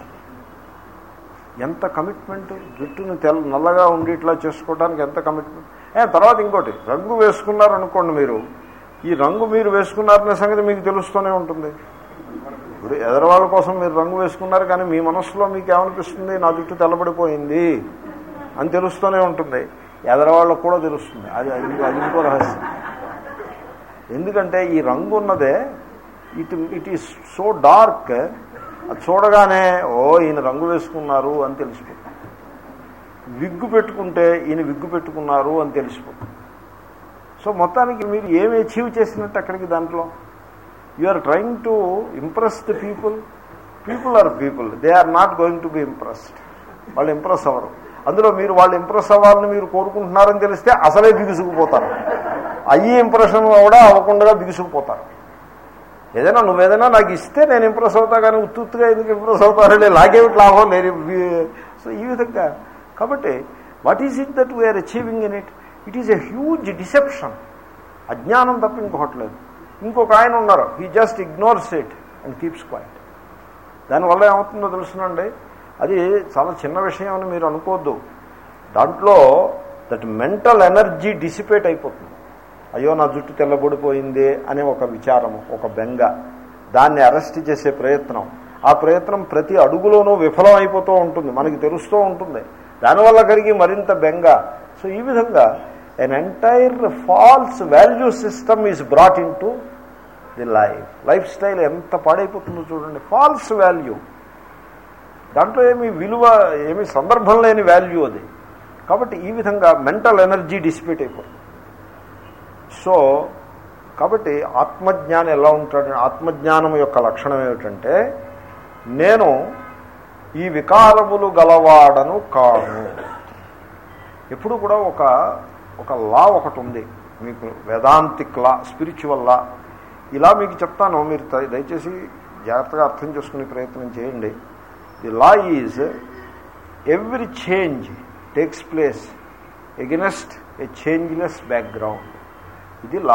ఎంత కమిట్మెంట్ జుట్టుని తెల్ల నల్లగా ఉండి ఇట్లా చేసుకోవడానికి ఎంత కమిట్మెంట్ ఏ తర్వాత ఇంకోటి రంగు వేసుకున్నారు అనుకోండి మీరు ఈ రంగు మీరు వేసుకున్నారనే సంగతి మీకు తెలుస్తూనే ఉంటుంది ఇప్పుడు ఎదరవాళ్ళ కోసం మీరు రంగు వేసుకున్నారు కానీ మీ మనస్సులో మీకు ఏమనిపిస్తుంది నా జుట్టు తెల్లబడిపోయింది అని తెలుస్తూనే ఉంటుంది ఎదరవాళ్ళకు కూడా తెలుస్తుంది అది అది ఇంకో- అది ఇంకో రహస్యం ఎందుకంటే ఈ రంగు ఉన్నదే it it is so dark అది చూడగానే ఓ ఈయన రంగు వేసుకున్నారు అని తెలిసిపోతుంది విగ్గు పెట్టుకుంటే ఈయన విగ్గు పెట్టుకున్నారు అని తెలిసిపోతుంది సో మొత్తానికి మీరు ఏమి అచీవ్ చేసినట్టు అక్కడికి దాంట్లో you are trying to impress the people people are people they are not going to be impressed వాళ్ళు ఇంప్రెస్ అవ్వరు అందులో మీరు వాళ్ళు ఇంప్రెస్ అవ్వాలని మీరు కోరుకుంటున్నారని తెలిస్తే అసలే బిగుసుకుపోతారు అయ్యి ఇంప్రెషన్ కూడా అవ్వకుండా బిగుసుకుపోతారు ఏదైనా నువ్వేదైనా నాకు ఇస్తే నేను ఇంప్రెస్ అవుతా కానీ ఉత్తుగా ఎందుకు ఇంప్రెస్ అవుతారంటే లాగేమిటి లాభం నేను సో ఈ విధంగా కాబట్టి what is it that we are achieving in it it is a huge deception అజ్ఞానం తప్ప ఇంకొకటి లేదు ఇంకొక ఆయన ఉన్నారు he just ignores it and keeps quiet దానివల్ల ఏమవుతుందో తెలుసునండి అది చాలా చిన్న విషయం అని మీరు అనుకోవద్దు దాంట్లో దట్ మెంటల్ ఎనర్జీ డిసిపేట్ అయిపోతుంది అయ్యో నా జుట్టు తెల్లబడిపోయింది అనే ఒక విచారము ఒక బెంగ దాన్ని అరెస్ట్ చేసే ప్రయత్నం ఆ ప్రయత్నం ప్రతి అడుగులోనూ విఫలం అయిపోతూ ఉంటుంది మనకి తెలుస్తూ ఉంటుంది దానివల్ల కలిగి మరింత బెంగ సో ఈ విధంగా an entire false value system is brought into the life lifestyle ఎంత పాడైపోతుందో చూడండి ఫాల్స్ వాల్యూ దాంట్లో ఏమి విలువ ఏమి సందర్భం లేని వాల్యూ అది కాబట్టి ఈ విధంగా మెంటల్ ఎనర్జీ డిసిపేట్ అయిపోతుంది సో కాబట్టి ఆత్మజ్ఞానం ఎలా ఉంటాడు ఆత్మజ్ఞానం యొక్క లక్షణం ఏమిటంటే నేను ఈ వికారములు గలవాడను కాను ఎప్పుడు కూడా ఒక ఒక లా ఒకటి ఉంది మీకు వేదాంతిక్ లా స్పిరిచువల్ లా ఇలా మీకు చెప్తాను మీరు ద- దయచేసి జాగ్రత్తగా అర్థం చేసుకునే ప్రయత్నం చేయండి the law is every change takes place against a changeless background ఇది లా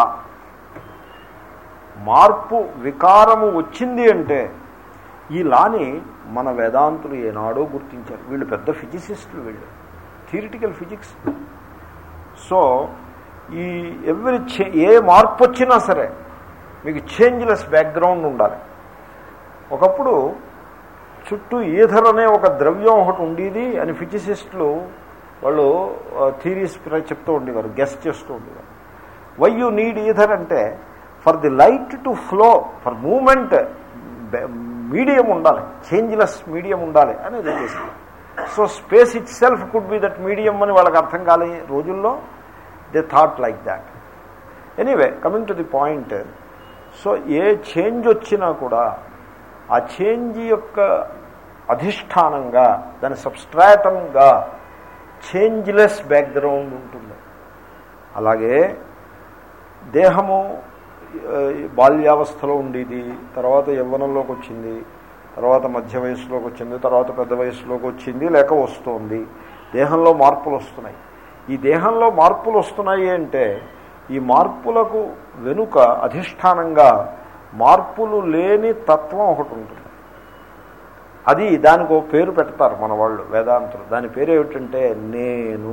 మార్పు వికారము వచ్చింది అంటే ఈ లాని మన వేదాంతులు ఏనాడో గుర్తించారు వీళ్ళు పెద్ద ఫిజిసిస్టులు వీళ్ళు థియరిటికల్ ఫిజిక్స్ సో ఈ ఎవరి చే- ఏ మార్పు వచ్చినా సరే మీకు చేంజ్లెస్ బ్యాక్గ్రౌండ్ ఉండాలి ఒకప్పుడు చుట్టూ ఈథర్ అనే ఒక ద్రవ్యం ఒకటి ఉండేది అని ఫిజిసిస్టులు వాళ్ళు థీరీస్ చెప్తూ ఉండేవారు గెస్ట్ చేస్తూ ఉండేవారు వై యూ నీడ్ ఈథర్ అంటే for the light to flow for moment medium ఉండాలి చేంజ్లెస్ మీడియం ఉండాలి అనేది చేసింది so space itself could be that medium అని వాళ్ళకి అర్థం కాలే రోజుల్లో they thought like that anyway coming to the point so a change వచ్చినా కూడా ఆ చేంజ్ యొక్క అధిష్టానంగా దాని సబ్స్ట్రాటంగా చేంజ్లెస్ బ్యాక్గ్రౌండ్ ఉంటుంది అలాగే దేహము ఆ, బాల్యావస్థలో ఉండేది తర్వాత యవ్వనంలోకి వచ్చింది తర్వాత మధ్య వయసులోకి వచ్చింది తర్వాత పెద్ద వయసులోకి వచ్చింది లేక వస్తుంది దేహంలో మార్పులు వస్తున్నాయి ఈ దేహంలో మార్పులు వస్తున్నాయి అంటే ఈ మార్పులకు వెనుక అధిష్టానంగా మార్పులు లేని తత్వం ఒకటి ఉంటుంది అది దానికి ఒక పేరు పెడతారు మన వాళ్ళు వేదాంతులు దాని పేరు ఏమిటంటే నేను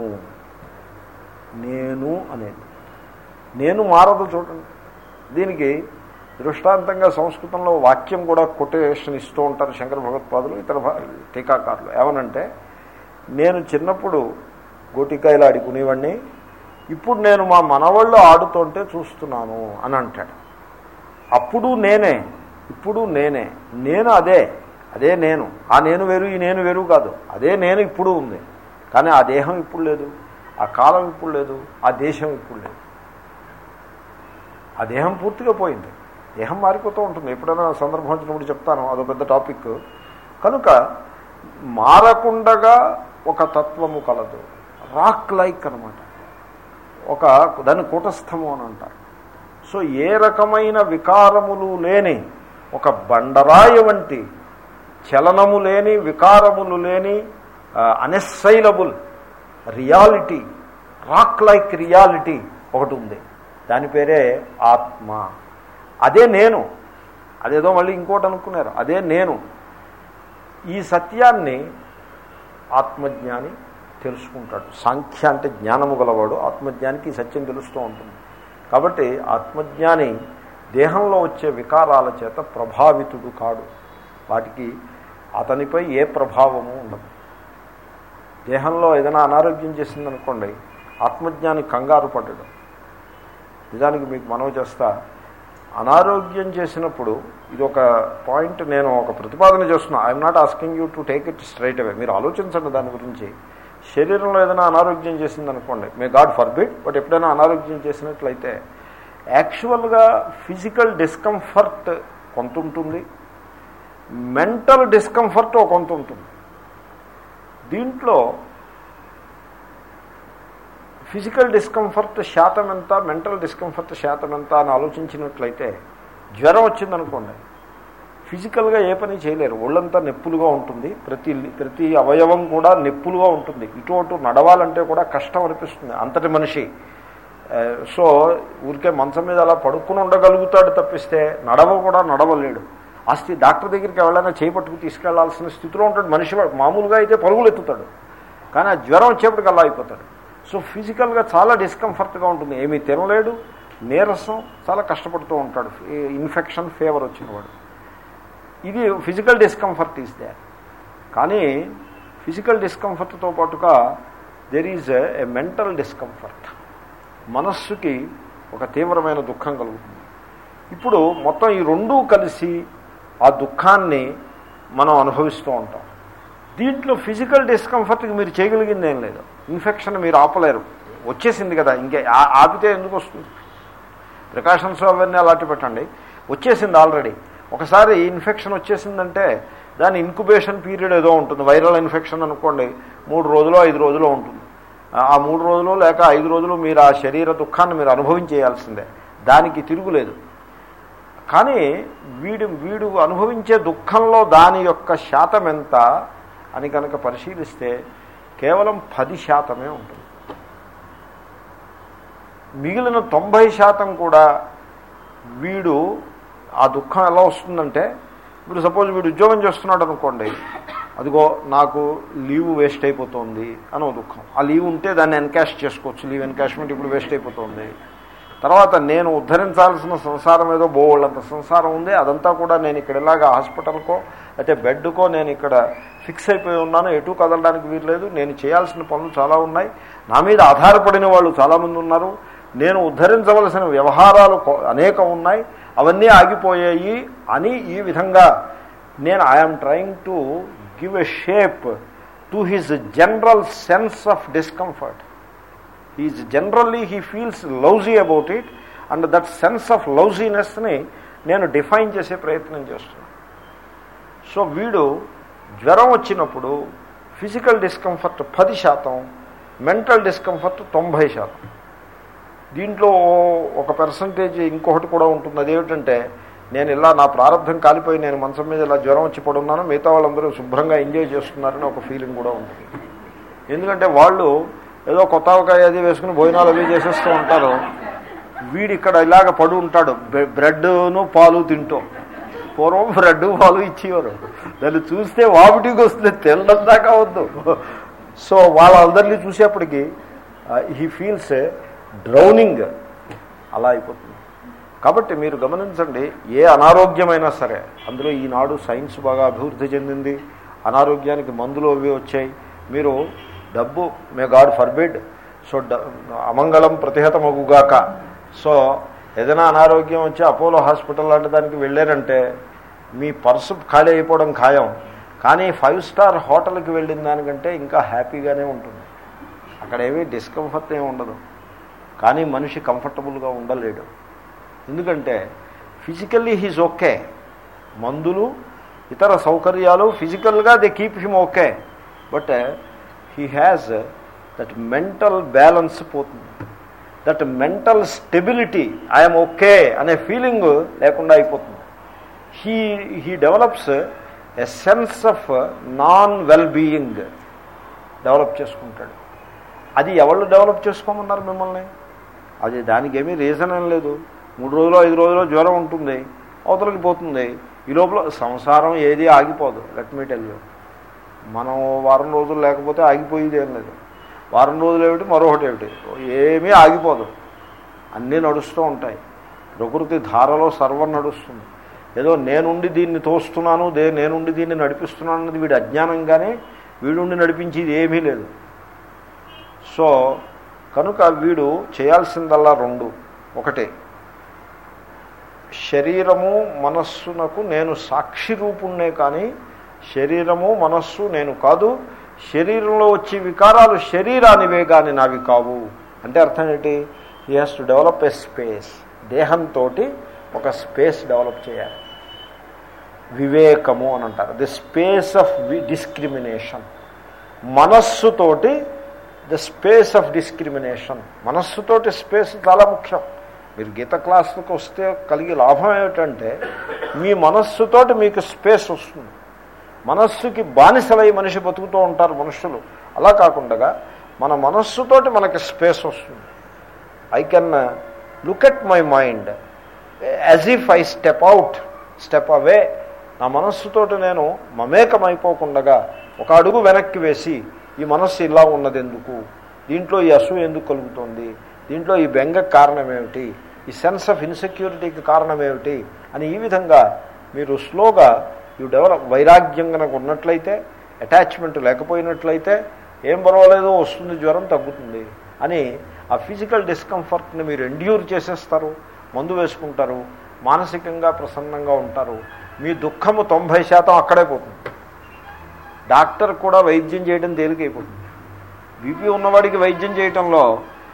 నేను అనేది నేను మారదు చూడండి దీనికి దృష్టాంతంగా సంస్కృతంలో వాక్యం కూడా కొటేషన్ ఇస్తూ ఉంటారు శంకర భగవత్పాదులు ఇతర భా- టీకాకారులు ఏమనంటే నేను చిన్నప్పుడు గోటికాయలు ఆడుకునేవాడిని ఇప్పుడు నేను మా మనవాళ్ళు ఆడుతుంటే చూస్తున్నాను అని అంటాడు అప్పుడు నేనే ఇప్పుడు నేనే నేను అదే అదే నేను ఆ నేను వేరు ఈ నేను వేరు కాదు అదే నేను ఇప్పుడు ఉంది కానీ ఆ దేహం ఇప్పుడు లేదు ఆ కాలం ఇప్పుడు లేదు ఆ దేశం ఇప్పుడు లేదు ఆ దేహం పూర్తిగా పోయింది దేహం మారిపోతూ ఉంటుంది ఎప్పుడైనా సందర్భం వచ్చినప్పుడు చెప్తాను అదో పెద్ద టాపిక్ కనుక మారకుండగా ఒక తత్వము కలదు రాక్ లైక్ అనమాట ఒక దాన్ని కూటస్థము అని అంటారు సో ఏ రకమైన వికారములు లేని ఒక బండరాయి వంటి చలనము లేని వికారములు లేని unassailable reality rock like reality ఒకటి ఉంది దాని పేరే ఆత్మ అదే నేను అదేదో మళ్ళీ ఇంకోటి అనుకున్నారు అదే నేను ఈ సత్యాన్ని ఆత్మజ్ఞాని తెలుసుకుంటాడు సాంఖ్య అంటే జ్ఞానము గలవాడు ఆత్మజ్ఞానికి ఈ సత్యం తెలుస్తూ ఉంటుంది కాబట్టి ఆత్మజ్ఞాని దేహంలో వచ్చే వికారాల చేత ప్రభావితుడు కాడు వాటికి అతనిపై ఏ ప్రభావము ఉండదు దేహంలో ఏదైనా అనారోగ్యం చేసిందనుకోండి ఆత్మజ్ఞాని కంగారు పడ్డాడు నిజానికి మీకు మనవి చేస్తా అనారోగ్యం చేసినప్పుడు ఇది ఒక పాయింట్ నేను ఒక ప్రతిపాదన చేస్తున్నా I'm not asking you to take it straight away మీరు ఆలోచించండి దాని గురించి శరీరంలో ఏదైనా అనారోగ్యం చేసిందనుకోండి మే గాడ్ ఫర్బిడ్ బట్ ఎప్పుడైనా అనారోగ్యం చేసినట్లయితే యాక్చువల్గా ఫిజికల్ డిస్కంఫర్ట్ కొంత ఉంటుంది మెంటల్ డిస్కంఫర్ట్ ఒక కొంత ఉంటుంది దీంట్లో ఫిజికల్ డిస్కంఫర్ట్ శాతం ఎంత మెంటల్ డిస్కంఫర్ట్ శాతం ఎంత అని ఆలోచించినట్లయితే జ్వరం వచ్చిందనుకోండి ఫిజికల్గా ఏ పని చేయలేరు ఒళ్ళంతా నొప్పులుగా ఉంటుంది ప్రతి ప్రతి అవయవం కూడా నొప్పులుగా ఉంటుంది ఇటు అటు నడవాలంటే కూడా కష్టం అనిపిస్తుంది అంతటి మనిషి ఆ, సో ఊరికే మంచం మీద అలా పడుకుని ఉండగలుగుతాడు తప్పిస్తే నడవ కూడా నడవలేడు అస్తి డాక్టర్ దగ్గరికి ఎవరైనా చేపట్టుకు తీసుకెళ్లాల్సిన స్థితిలో ఉంటాడు మనిషి వాడు. మామూలుగా అయితే పరుగులు ఎత్తుతాడు కానీ ఆ జ్వరం వచ్చేప్పటికి అలా అయిపోతాడు సో ఫిజికల్గా చాలా డిస్కంఫర్ట్గా ఉంటుంది ఏమీ తినలేడు నీరసం చాలా కష్టపడుతూ ఉంటాడు ఇన్ఫెక్షన్ ఫీవర్ వచ్చినవాడు ఇది ఫిజికల్ డిస్కంఫర్ట్ ఈజ్ దే కానీ ఫిజికల్ డిస్కంఫర్ట్తో పాటుగా there is a mental discomfort మనస్సుకి ఒక తీవ్రమైన దుఃఖం కలుగుతుంది ఇప్పుడు మొత్తం ఈ రెండూ కలిసి ఆ దుఃఖాన్ని మనం అనుభవిస్తూ ఉంటాం దీంట్లో ఫిజికల్ డిస్కంఫర్ట్కి మీరు చేయగలిగింది ఏం లేదు ఇన్ఫెక్షన్ మీరు ఆపలేరు వచ్చేసింది కదా ఇంకే ఆ- ఆపితే ఎందుకు వస్తుంది ప్రికాషన్స్ అవన్నీ అలాంటి పెట్టండి వచ్చేసింది ఆల్రెడీ ఒకసారి ఇన్ఫెక్షన్ వచ్చేసిందంటే దాని ఇంక్యుబేషన్ పీరియడ్ ఏదో ఉంటుంది వైరల్ ఇన్ఫెక్షన్ అనుకోండి మూడు రోజులు ఐదు రోజులు ఉంటుంది ఆ- ఆ మూడు రోజులు లేక ఐదు రోజులు మీరు ఆ శరీర దుఃఖాన్ని మీరు అనుభవించేయాల్సిందే దానికి తిరుగులేదు కానీ వీడు వీడు అనుభవించే దుఃఖంలో దాని యొక్క శాతం ఎంత అని కనుక పరిశీలిస్తే కేవలం పది శాతమే ఉంటుంది మిగిలిన తొంభై శాతం కూడా వీడు ఆ దుఃఖం ఎలా వస్తుందంటే ఇప్పుడు సపోజ్ వీడు ఉద్యోగం చేస్తున్నాడు అనుకోండి అదిగో నాకు లీవ్ వేస్ట్ అయిపోతుంది అని ఒక దుఃఖం ఆ లీవ్ ఉంటే దాన్ని ఎన్కాష్ చేసుకోవచ్చు లీవ్ ఎన్కాష్మెంట్ ఇప్పుడు వేస్ట్ అయిపోతుంది తర్వాత నేను ఉద్ధరించాల్సిన సంసారం ఏదో బోళ్ళంత సంసారం ఉంది అదంతా కూడా నేను ఇక్కడ ఇలాగా హాస్పిటల్కో అయితే బెడ్కో నేను ఇక్కడ ఫిక్స్ అయిపోయి ఉన్నాను ఎటు కదలడానికి వీల్లేదు నేను చేయాల్సిన పనులు చాలా ఉన్నాయి నా మీద ఆధారపడిన వాళ్ళు చాలామంది ఉన్నారు నేను ఉద్ధరించవలసిన వ్యవహారాలు అనేకం ఉన్నాయి అవన్నీ ఆగిపోయాయి అని ఈ విధంగా నేను I'm trying to give a shape to his general sense of discomfort is generally he feels lousy about it and that sense of లౌజీనెస్ని నేను డిఫైన్ చేసే ప్రయత్నం చేస్తున్నాను సో వీడు జ్వరం వచ్చినప్పుడు ఫిజికల్ డిస్కంఫర్ట్ పది శాతం మెంటల్ డిస్కంఫర్ట్ తొంభై శాతం దీంట్లో ఒక పర్సంటేజ్ ఇంకొకటి కూడా ఉంటుంది అదేమిటంటే నేను ఇలా నా ప్రారంభం కాలిపోయి నేను మంచం మీద ఇలా జ్వరం వచ్చి పడున్నాను మిగతా వాళ్ళందరూ శుభ్రంగా ఎంజాయ్ చేస్తున్నారని ఒక ఫీలింగ్ కూడా ఉంటుంది ఎందుకంటే వాళ్ళు ఏదో కొత్త అవకాయ అది వేసుకుని భోజనాలు అవి చేసేస్తూ ఉంటారు వీడు ఇక్కడ ఇలాగ పడు ఉంటాడు బ్రెడ్ను పాలు తింటూ పూర్వం బ్రెడ్ పాలు ఇచ్చేవారు దాన్ని చూస్తే వామిటింగ్ వస్తుంది తెల్లడం దాకా వద్దు సో వాళ్ళందరినీ చూసేప్పటికి హీ ఫీల్స్ డ్రౌనింగ్ అలా అయిపోతుంది కాబట్టి మీరు గమనించండి ఏ అనారోగ్యమైనా సరే అందులో ఈనాడు సైన్స్ బాగా అభివృద్ధి చెందింది అనారోగ్యానికి మందులు అవి వచ్చాయి మీరు డబ్బు మే గాడ్ ఫర్బిడ్ సో అమంగళం ప్రతిహతమగుగాక సో ఏదైనా అనారోగ్యం వచ్చి అపోలో హాస్పిటల్ లాంటి దానికి వెళ్ళారంటే మీ పర్సు ఖాళీ అయిపోవడం ఖాయం కానీ ఫైవ్ స్టార్ హోటల్కి వెళ్ళిన దానికంటే ఇంకా హ్యాపీగానే ఉంటుంది అక్కడ ఏమీ డిస్కంఫర్ట్ ఏమి ఉండదు కానీ మనిషి కంఫర్టబుల్గా ఉండలేడు ఎందుకంటే ఫిజికల్లీ హీజ్ ఓకే మందులు ఇతర సౌకర్యాలు ఫిజికల్గా they keep him okay but he has that mental balance పోతుంది that mental stability I'm okay అనే ఫీలింగ్ లేకుండా అయిపోతుంది he he develops a sense of non well being develop చేసుకుంటాడు అది ఎవరు డెవలప్ చేసుకోమన్నారు మిమ్మల్ని అది దానికి ఏమీ రీజన్ ఏం లేదు మూడు రోజులు ఐదు రోజులు జ్వరం ఉంటుంది అవతలకి పోతుంది ఈ లోపల సంసారం ఏది ఆగిపోదు లెట్ మీ టెల్ యూ మనం వారం రోజులు లేకపోతే ఆగిపోయేది ఏం లేదు వారం రోజులు ఏమిటి మరొకటి ఏమిటి ఏమీ ఆగిపోదు అన్నీ నడుస్తూ ఉంటాయి ప్రకృతి ధారలో సర్వం నడుస్తుంది ఏదో నేనుండి దీన్ని తోస్తున్నాను దే నేనుండి దీన్ని నడిపిస్తున్నాను అన్నది వీడి అజ్ఞానంగానే వీడుండి నడిపించేది ఏమీ లేదు సో కనుక వీడు చేయాల్సిందల్లా రెండు ఒకటి శరీరము మనస్సునకు నేను సాక్షి రూపుణ్ణే కానీ శరీరము మనస్సు నేను కాదు శరీరంలో వచ్చే వికారాలు శరీరానివే కానీ నావి కావు అంటే అర్థం ఏంటి he has to develop a space దేహంతో ఒక స్పేస్ డెవలప్ చేయాలి వివేకము అని అంటారు ది స్పేస్ ఆఫ్ డిస్క్రిమినేషన్ మనస్సుతోటి ద స్పేస్ ఆఫ్ డిస్క్రిమినేషన్ మనస్సుతోటి స్పేస్ చాలా ముఖ్యం మీరు గీత క్లాసులకు వస్తే కలిగే లాభం ఏమిటంటే మీ మనస్సుతోటి మీకు స్పేస్ వస్తుంది మనస్సుకి బానిసలై మనిషి బతుకుతూ ఉంటారు మనుషులు అలా కాకుండా మన మనస్సుతోటి మనకి స్పేస్ వస్తుంది I can look at my mind as if I step out step away నా మనస్సుతోటి నేను మమేకమైపోకుండగా ఒక అడుగు వెనక్కి వేసి ఈ మనస్సు ఇలా ఉన్నది ఎందుకు దీంట్లో ఈ అసూ ఎందుకు కలుగుతుంది దీంట్లో ఈ బెంగ కారణం ఏమిటి ఈ సెన్స్ ఆఫ్ ఇన్సెక్యూరిటీకి కారణం ఏమిటి అని ఈ విధంగా మీరు స్లోగా యూ డెవలప్ వైరాగ్యం కనుక ఉన్నట్లయితే అటాచ్మెంట్ లేకపోయినట్లయితే ఏం పర్వాలేదు వస్తుంది జ్వరం తగ్గుతుంది అని ఆ ఫిజికల్ డిస్కంఫర్ట్ని మీరు ఎండ్యూర్ చేసేస్తారు మందు వేసుకుంటారు మానసికంగా ప్రసన్నంగా ఉంటారు మీ దుఃఖము తొంభై శాతం అక్కడే పోతుంది డాక్టర్ కూడా వైద్యం చేయడం తేలికైపోతుంది బీపీ ఉన్నవాడికి వైద్యం చేయటంలో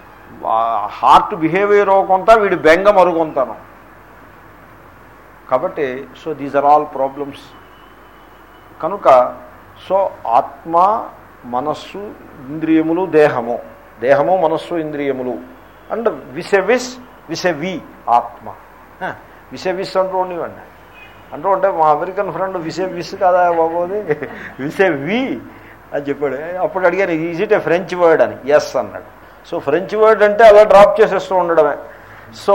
హార్ట్ బిహేవియర్ కొంత వీడి బెంగ మరుకొంతాను కాబట్టి so these are all problems కనుక సో ఆత్మ మనస్సు ఇంద్రియములు దేహము దేహము మనస్సు ఇంద్రియములు అండ్ విసెవిస్ విసెవి ఆత్మ విసెవిస్ అంటూ ఉండేవాడిని అంటూ ఉంటే మా అమెరికన్ ఫ్రెండ్ విసే విస్ కదా బాబోది విసే వి అని చెప్పాడు అప్పుడు అడిగాను is it a French word అని ఎస్ అన్నాడు సో ఫ్రెంచ్ వర్డ్ అంటే అలా డ్రాప్ చేసేస్తూ ఉండడమే సో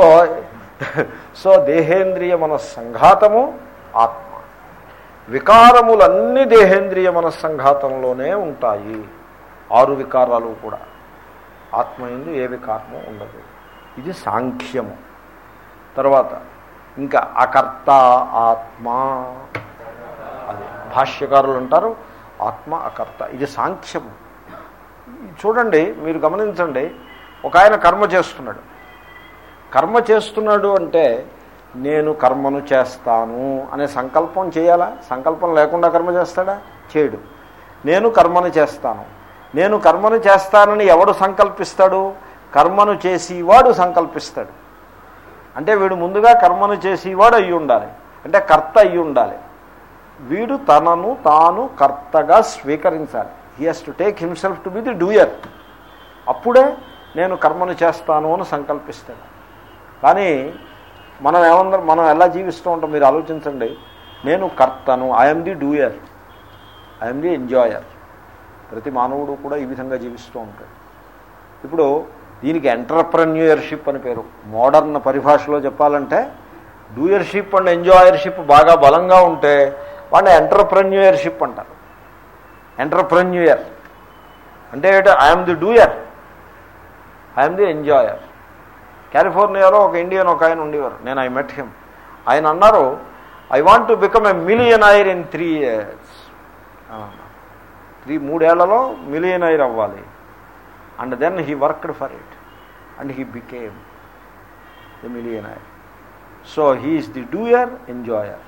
సో దేహేంద్రియ మన సంఘాతము ఆత్మ వికారములన్నీ దేహేంద్రియ మన సంఘాతంలోనే ఉంటాయి ఆరు వికారాలు కూడా ఆత్మ ఎందు ఏ వికారము ఉండదు ఇది సాంఖ్యము తర్వాత ఇంకా అకర్త ఆత్మ అది భాష్యకారులు అంటారు ఆత్మ అకర్త ఇది సాంఖ్యము చూడండి మీరు గమనించండి ఒక ఆయన కర్మ చేస్తున్నాడు కర్మ చేస్తున్నాడు అంటే నేను కర్మను చేస్తాను అనే సంకల్పం చేయాలా సంకల్పం లేకుండా కర్మ చేస్తాడా చేయడు నేను కర్మను చేస్తాను నేను కర్మను చేస్తానని ఎవడు సంకల్పిస్తాడు కర్మను చేసేవాడు సంకల్పిస్తాడు అంటే వీడు ముందుగా కర్మను చేసేవాడు అయ్యి ఉండాలి అంటే కర్త అయ్యి ఉండాలి వీడు తనను తాను కర్తగా స్వీకరించాలి he has to take himself to be the doer అప్పుడే నేను కర్మను చేస్తాను అని సంకల్పిస్తాడు కానీ మనం ఏమందరం మనం ఎలా జీవిస్తూ ఉంటాం మీరు ఆలోచించండి నేను కర్తను I'm the doer I'm the enjoyer ప్రతి మానవుడు కూడా ఈ విధంగా జీవిస్తూ ఉంటాడు ఇప్పుడు దీనికి ఎంటర్ప్రెన్యూయర్షిప్ అని పేరు మోడర్న్ పరిభాషలో చెప్పాలంటే డూయర్షిప్ అండ్ ఎంజాయర్షిప్ బాగా బలంగా ఉంటే వాడిని ఎంటర్ప్రెన్యూయర్షిప్ అంటారు ఎంటర్ప్రెన్యూయర్ అంటే I'm the doer I'm the enjoyer కాలిఫోర్నియాలో ఒక ఇండియన్ ఒక ఆయన ఉండేవారు నేను ఐ మెట్ హిమ్ ఆయన అన్నారు I want to become a millionaire in three years three మూడేళ్లలో మిలియనైర్ అవ్వాలి and then he worked for it and he became the millionaire so he's the doer enjoyer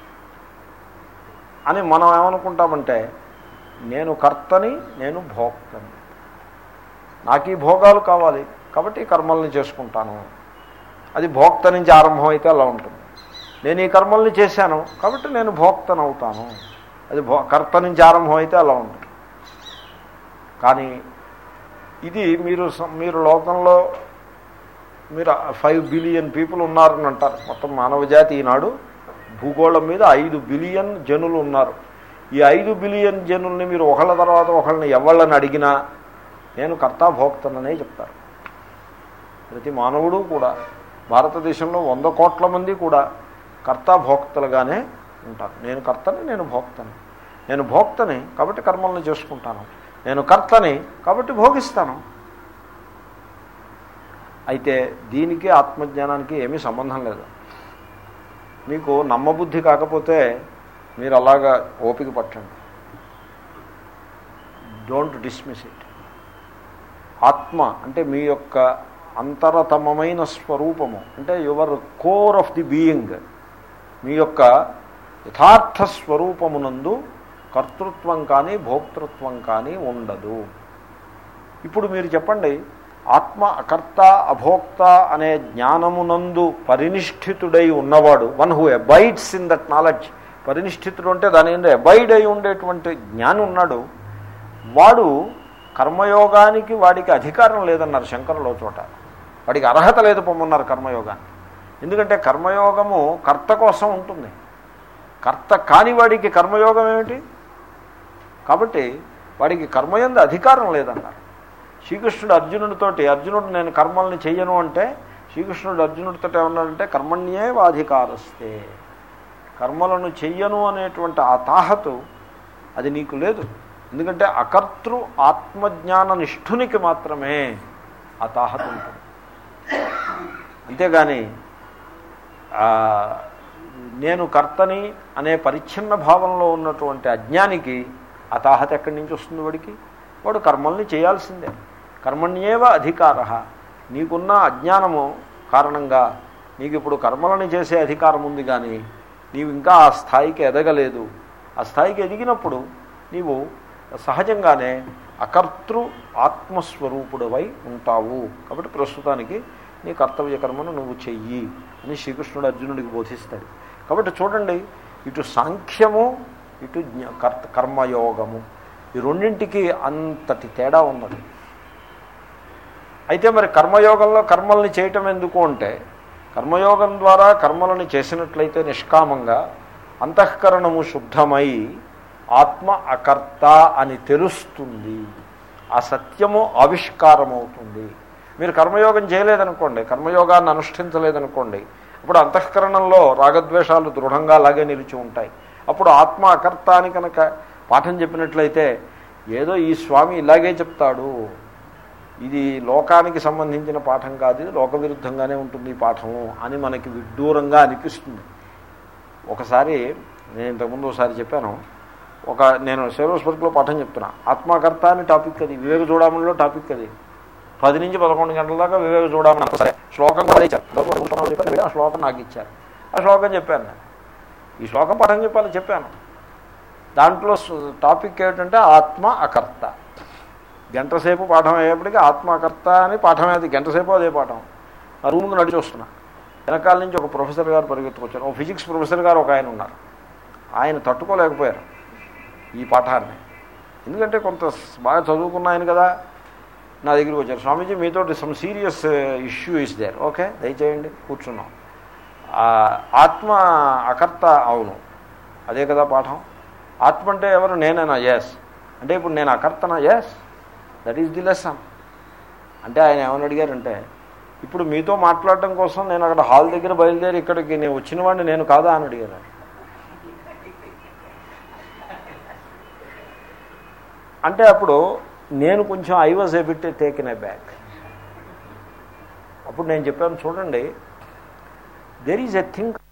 అని మనం ఏమనుకుంటామంటే నేను కర్తని నేను భోక్తని నాకు ఈ భోగాలు కావాలి కాబట్టి ఈ కర్మల్ని చేసుకుంటాను అది భోక్త నుంచి ఆరంభం అయితే అలా ఉంటుంది నేను ఈ కర్మల్ని చేశాను కాబట్టి నేను భోక్తను అవుతాను అది భో కర్త నుంచి ఆరంభం అయితే అలా ఉంటుంది కానీ ఇది మీరు మీరు లోకంలో మీరు ఫైవ్ బిలియన్ పీపుల్ ఉన్నారని అంటారు మొత్తం మానవజాతి ఈనాడు భూగోళం మీద ఐదు బిలియన్ జనులు ఉన్నారు ఈ ఐదు బిలియన్ జనుల్ని మీరు ఒకళ్ళ తర్వాత ఒకళ్ళని ఎవళ్ళని అడిగినా నేను కర్తాభోక్తననే చెప్తారు ప్రతి మానవుడు కూడా భారతదేశంలో వంద కోట్ల మంది కూడా కర్తాభోక్తలుగానే ఉంటారు నేను కర్తని నేను భోక్తని నేను భోక్తని కాబట్టి కర్మలను చేసుకుంటాను నేను కర్తని కాబట్టి భోగిస్తాను అయితే దీనికి ఆత్మజ్ఞానానికి ఏమీ సంబంధం లేదు మీకు నమ్మబుద్ధి కాకపోతే మీరు అలాగా ఓపిక పట్టండి డోంట్ డిస్మిస్ ఇట్ ఆత్మ అంటే మీ యొక్క అంతరతమమైన స్వరూపము అంటే your core of the being మీ యొక్క యథార్థ స్వరూపమునందు కర్తృత్వం కానీ భోక్తృత్వం కానీ ఉండదు ఇప్పుడు మీరు చెప్పండి ఆత్మ అకర్త అభోక్త అనే జ్ఞానమునందు పరినిష్ఠితుడై ఉన్నవాడు one who abides in that knowledge పరినిష్ఠితుడు అంటే దాని మీద అబైడ్ అయి ఉండేటువంటి జ్ఞాని ఉన్నాడు వాడు కర్మయోగానికి వాడికి అధికారం లేదన్నారు శంకరులో చోట వాడికి అర్హత లేదు పొమ్మన్నారు కర్మయోగానికి ఎందుకంటే కర్మయోగము కర్త కోసం ఉంటుంది కర్త కాని వాడికి కర్మయోగం ఏమిటి కాబట్టి వాడికి కర్మయందు అధికారం లేదన్నారు శ్రీకృష్ణుడు అర్జునుడితోటి అర్జునుడు నేను కర్మల్ని చెయ్యను అంటే శ్రీకృష్ణుడు అర్జునుడితో ఏమన్నాడంటే కర్మణ్యే వాధికారస్తే కర్మలను చెయ్యను అనేటువంటి ఆ తాహతు అది నీకు లేదు ఎందుకంటే అకర్తృ ఆత్మజ్ఞాన నిష్ఠునికి మాత్రమే ఆ తాహత ఉంటుంది అంతేగాని నేను కర్తని అనే పరిచ్ఛిన్న భావంలో ఉన్నటువంటి అజ్ఞానికి ఆ తాహత ఎక్కడి నుంచి వస్తుంది వాడికి వాడు కర్మల్ని చేయాల్సిందే కర్మణ్యేవ అధికార నీకున్న అజ్ఞానము కారణంగా నీకు ఇప్పుడు కర్మలని చేసే అధికారం ఉంది కానీ నీవు ఇంకా ఆ స్థాయికి ఎదగలేదు ఆ స్థాయికి ఎదిగినప్పుడు నీవు సహజంగానే అకర్తృ ఆత్మస్వరూపుడవై ఉంటావు కాబట్టి ప్రస్తుతానికి నీ కర్తవ్య కర్మను నువ్వు చెయ్యి అని శ్రీకృష్ణుడు అర్జునుడికి బోధిస్తాడు కాబట్టి చూడండి ఇటు సాంఖ్యము ఇటు కర్త కర్మయోగము ఈ రెండింటికి అంతటి తేడా ఉన్నది అయితే మరి కర్మయోగంలో కర్మల్ని చేయటం ఎందుకు అంటే కర్మయోగం ద్వారా కర్మలను చేసినట్లయితే నిష్కామంగా అంతఃకరణము శుద్ధమై ఆత్మ అకర్త అని తెలుస్తుంది ఆ సత్యము ఆవిష్కారమవుతుంది మీరు కర్మయోగం చేయలేదనుకోండి కర్మయోగాన్ని అనుష్ఠించలేదనుకోండి అప్పుడు అంతఃకరణంలో రాగద్వేషాలు దృఢంగా అలాగే నిలిచి ఉంటాయి అప్పుడు ఆత్మ అకర్త అని కనుక పాఠం చెప్పినట్లయితే ఏదో ఈ స్వామి ఇలాగే చెప్తాడు ఇది లోకానికి సంబంధించిన పాఠం కాదు ఇది లోక విరుద్ధంగానే ఉంటుంది ఈ పాఠము అని మనకి విడ్డూరంగా అనిపిస్తుంది ఒకసారి నేను ఇంతకుముందు ఒకసారి చెప్పాను ఒక నేను సేరోస్ వర్క్లో పాఠం చెప్తున్నా ఆత్మకర్త అని టాపిక్ అది వివేక చూడమనిలో టాపిక్ అది పది నుంచి పదకొండు గంటల దాకా వివేక చూడమని సరే శ్లోకం కూడా ఇచ్చారు గౌరవ కూర్చున్నాడు చెప్పారు ఆ శ్లోకం నాకు ఇచ్చారు ఆ శ్లోకం చెప్పాను నేను ఈ శ్లోకం పాఠం చెప్పాలని చెప్పాను దాంట్లో స్- టాపిక్ ఏమిటంటే ఆత్మ అకర్త గంట సేపు పాఠం అయ్యేప్పటికీ ఆత్మ అకర్త అని పాఠం అది గంట సేపు అదే పాఠం ఆ రూమ్కి నడిచి వస్తున్నా వెనకాల నుంచి ఒక ప్రొఫెసర్ గారు పరిగెత్తుకొచ్చారు ఒక ఫిజిక్స్ ప్రొఫెసర్ గారు ఒక ఆయన ఉన్నారు ఆయన తట్టుకోలేకపోయారు ఈ పాఠాన్ని ఎందుకంటే కొంత స్- బాగా చదువుకున్న ఆయన కదా నా దగ్గరికి వచ్చారు స్వామీజీ మీతో some serious issue is there okay దయచేయండి కూర్చున్నాం ఆ, ఆత్మ అకర్త అవును అదే కదా పాఠం ఆత్మ అంటే ఎవరు నేనేనా ఎస్ అంటే ఇప్పుడు నేను అకర్తనా yes that is the lesson అంటే ఆయన ఏమని అడిగారంటే ఇప్పుడు మీతో మాట్లాడటం కోసం నేను అక్కడ హాల్ దగ్గర బయలుదేరి ఇక్కడికి నేను వచ్చిన వాడిని నేను కాదా అని అడిగారు ఆయన. అంటే అప్పుడు నేను కొంచెం I was a bit taken aback అప్పుడు నేను చెప్పాను చూడండి దెర్ ఈజ్ ఎ థింగ్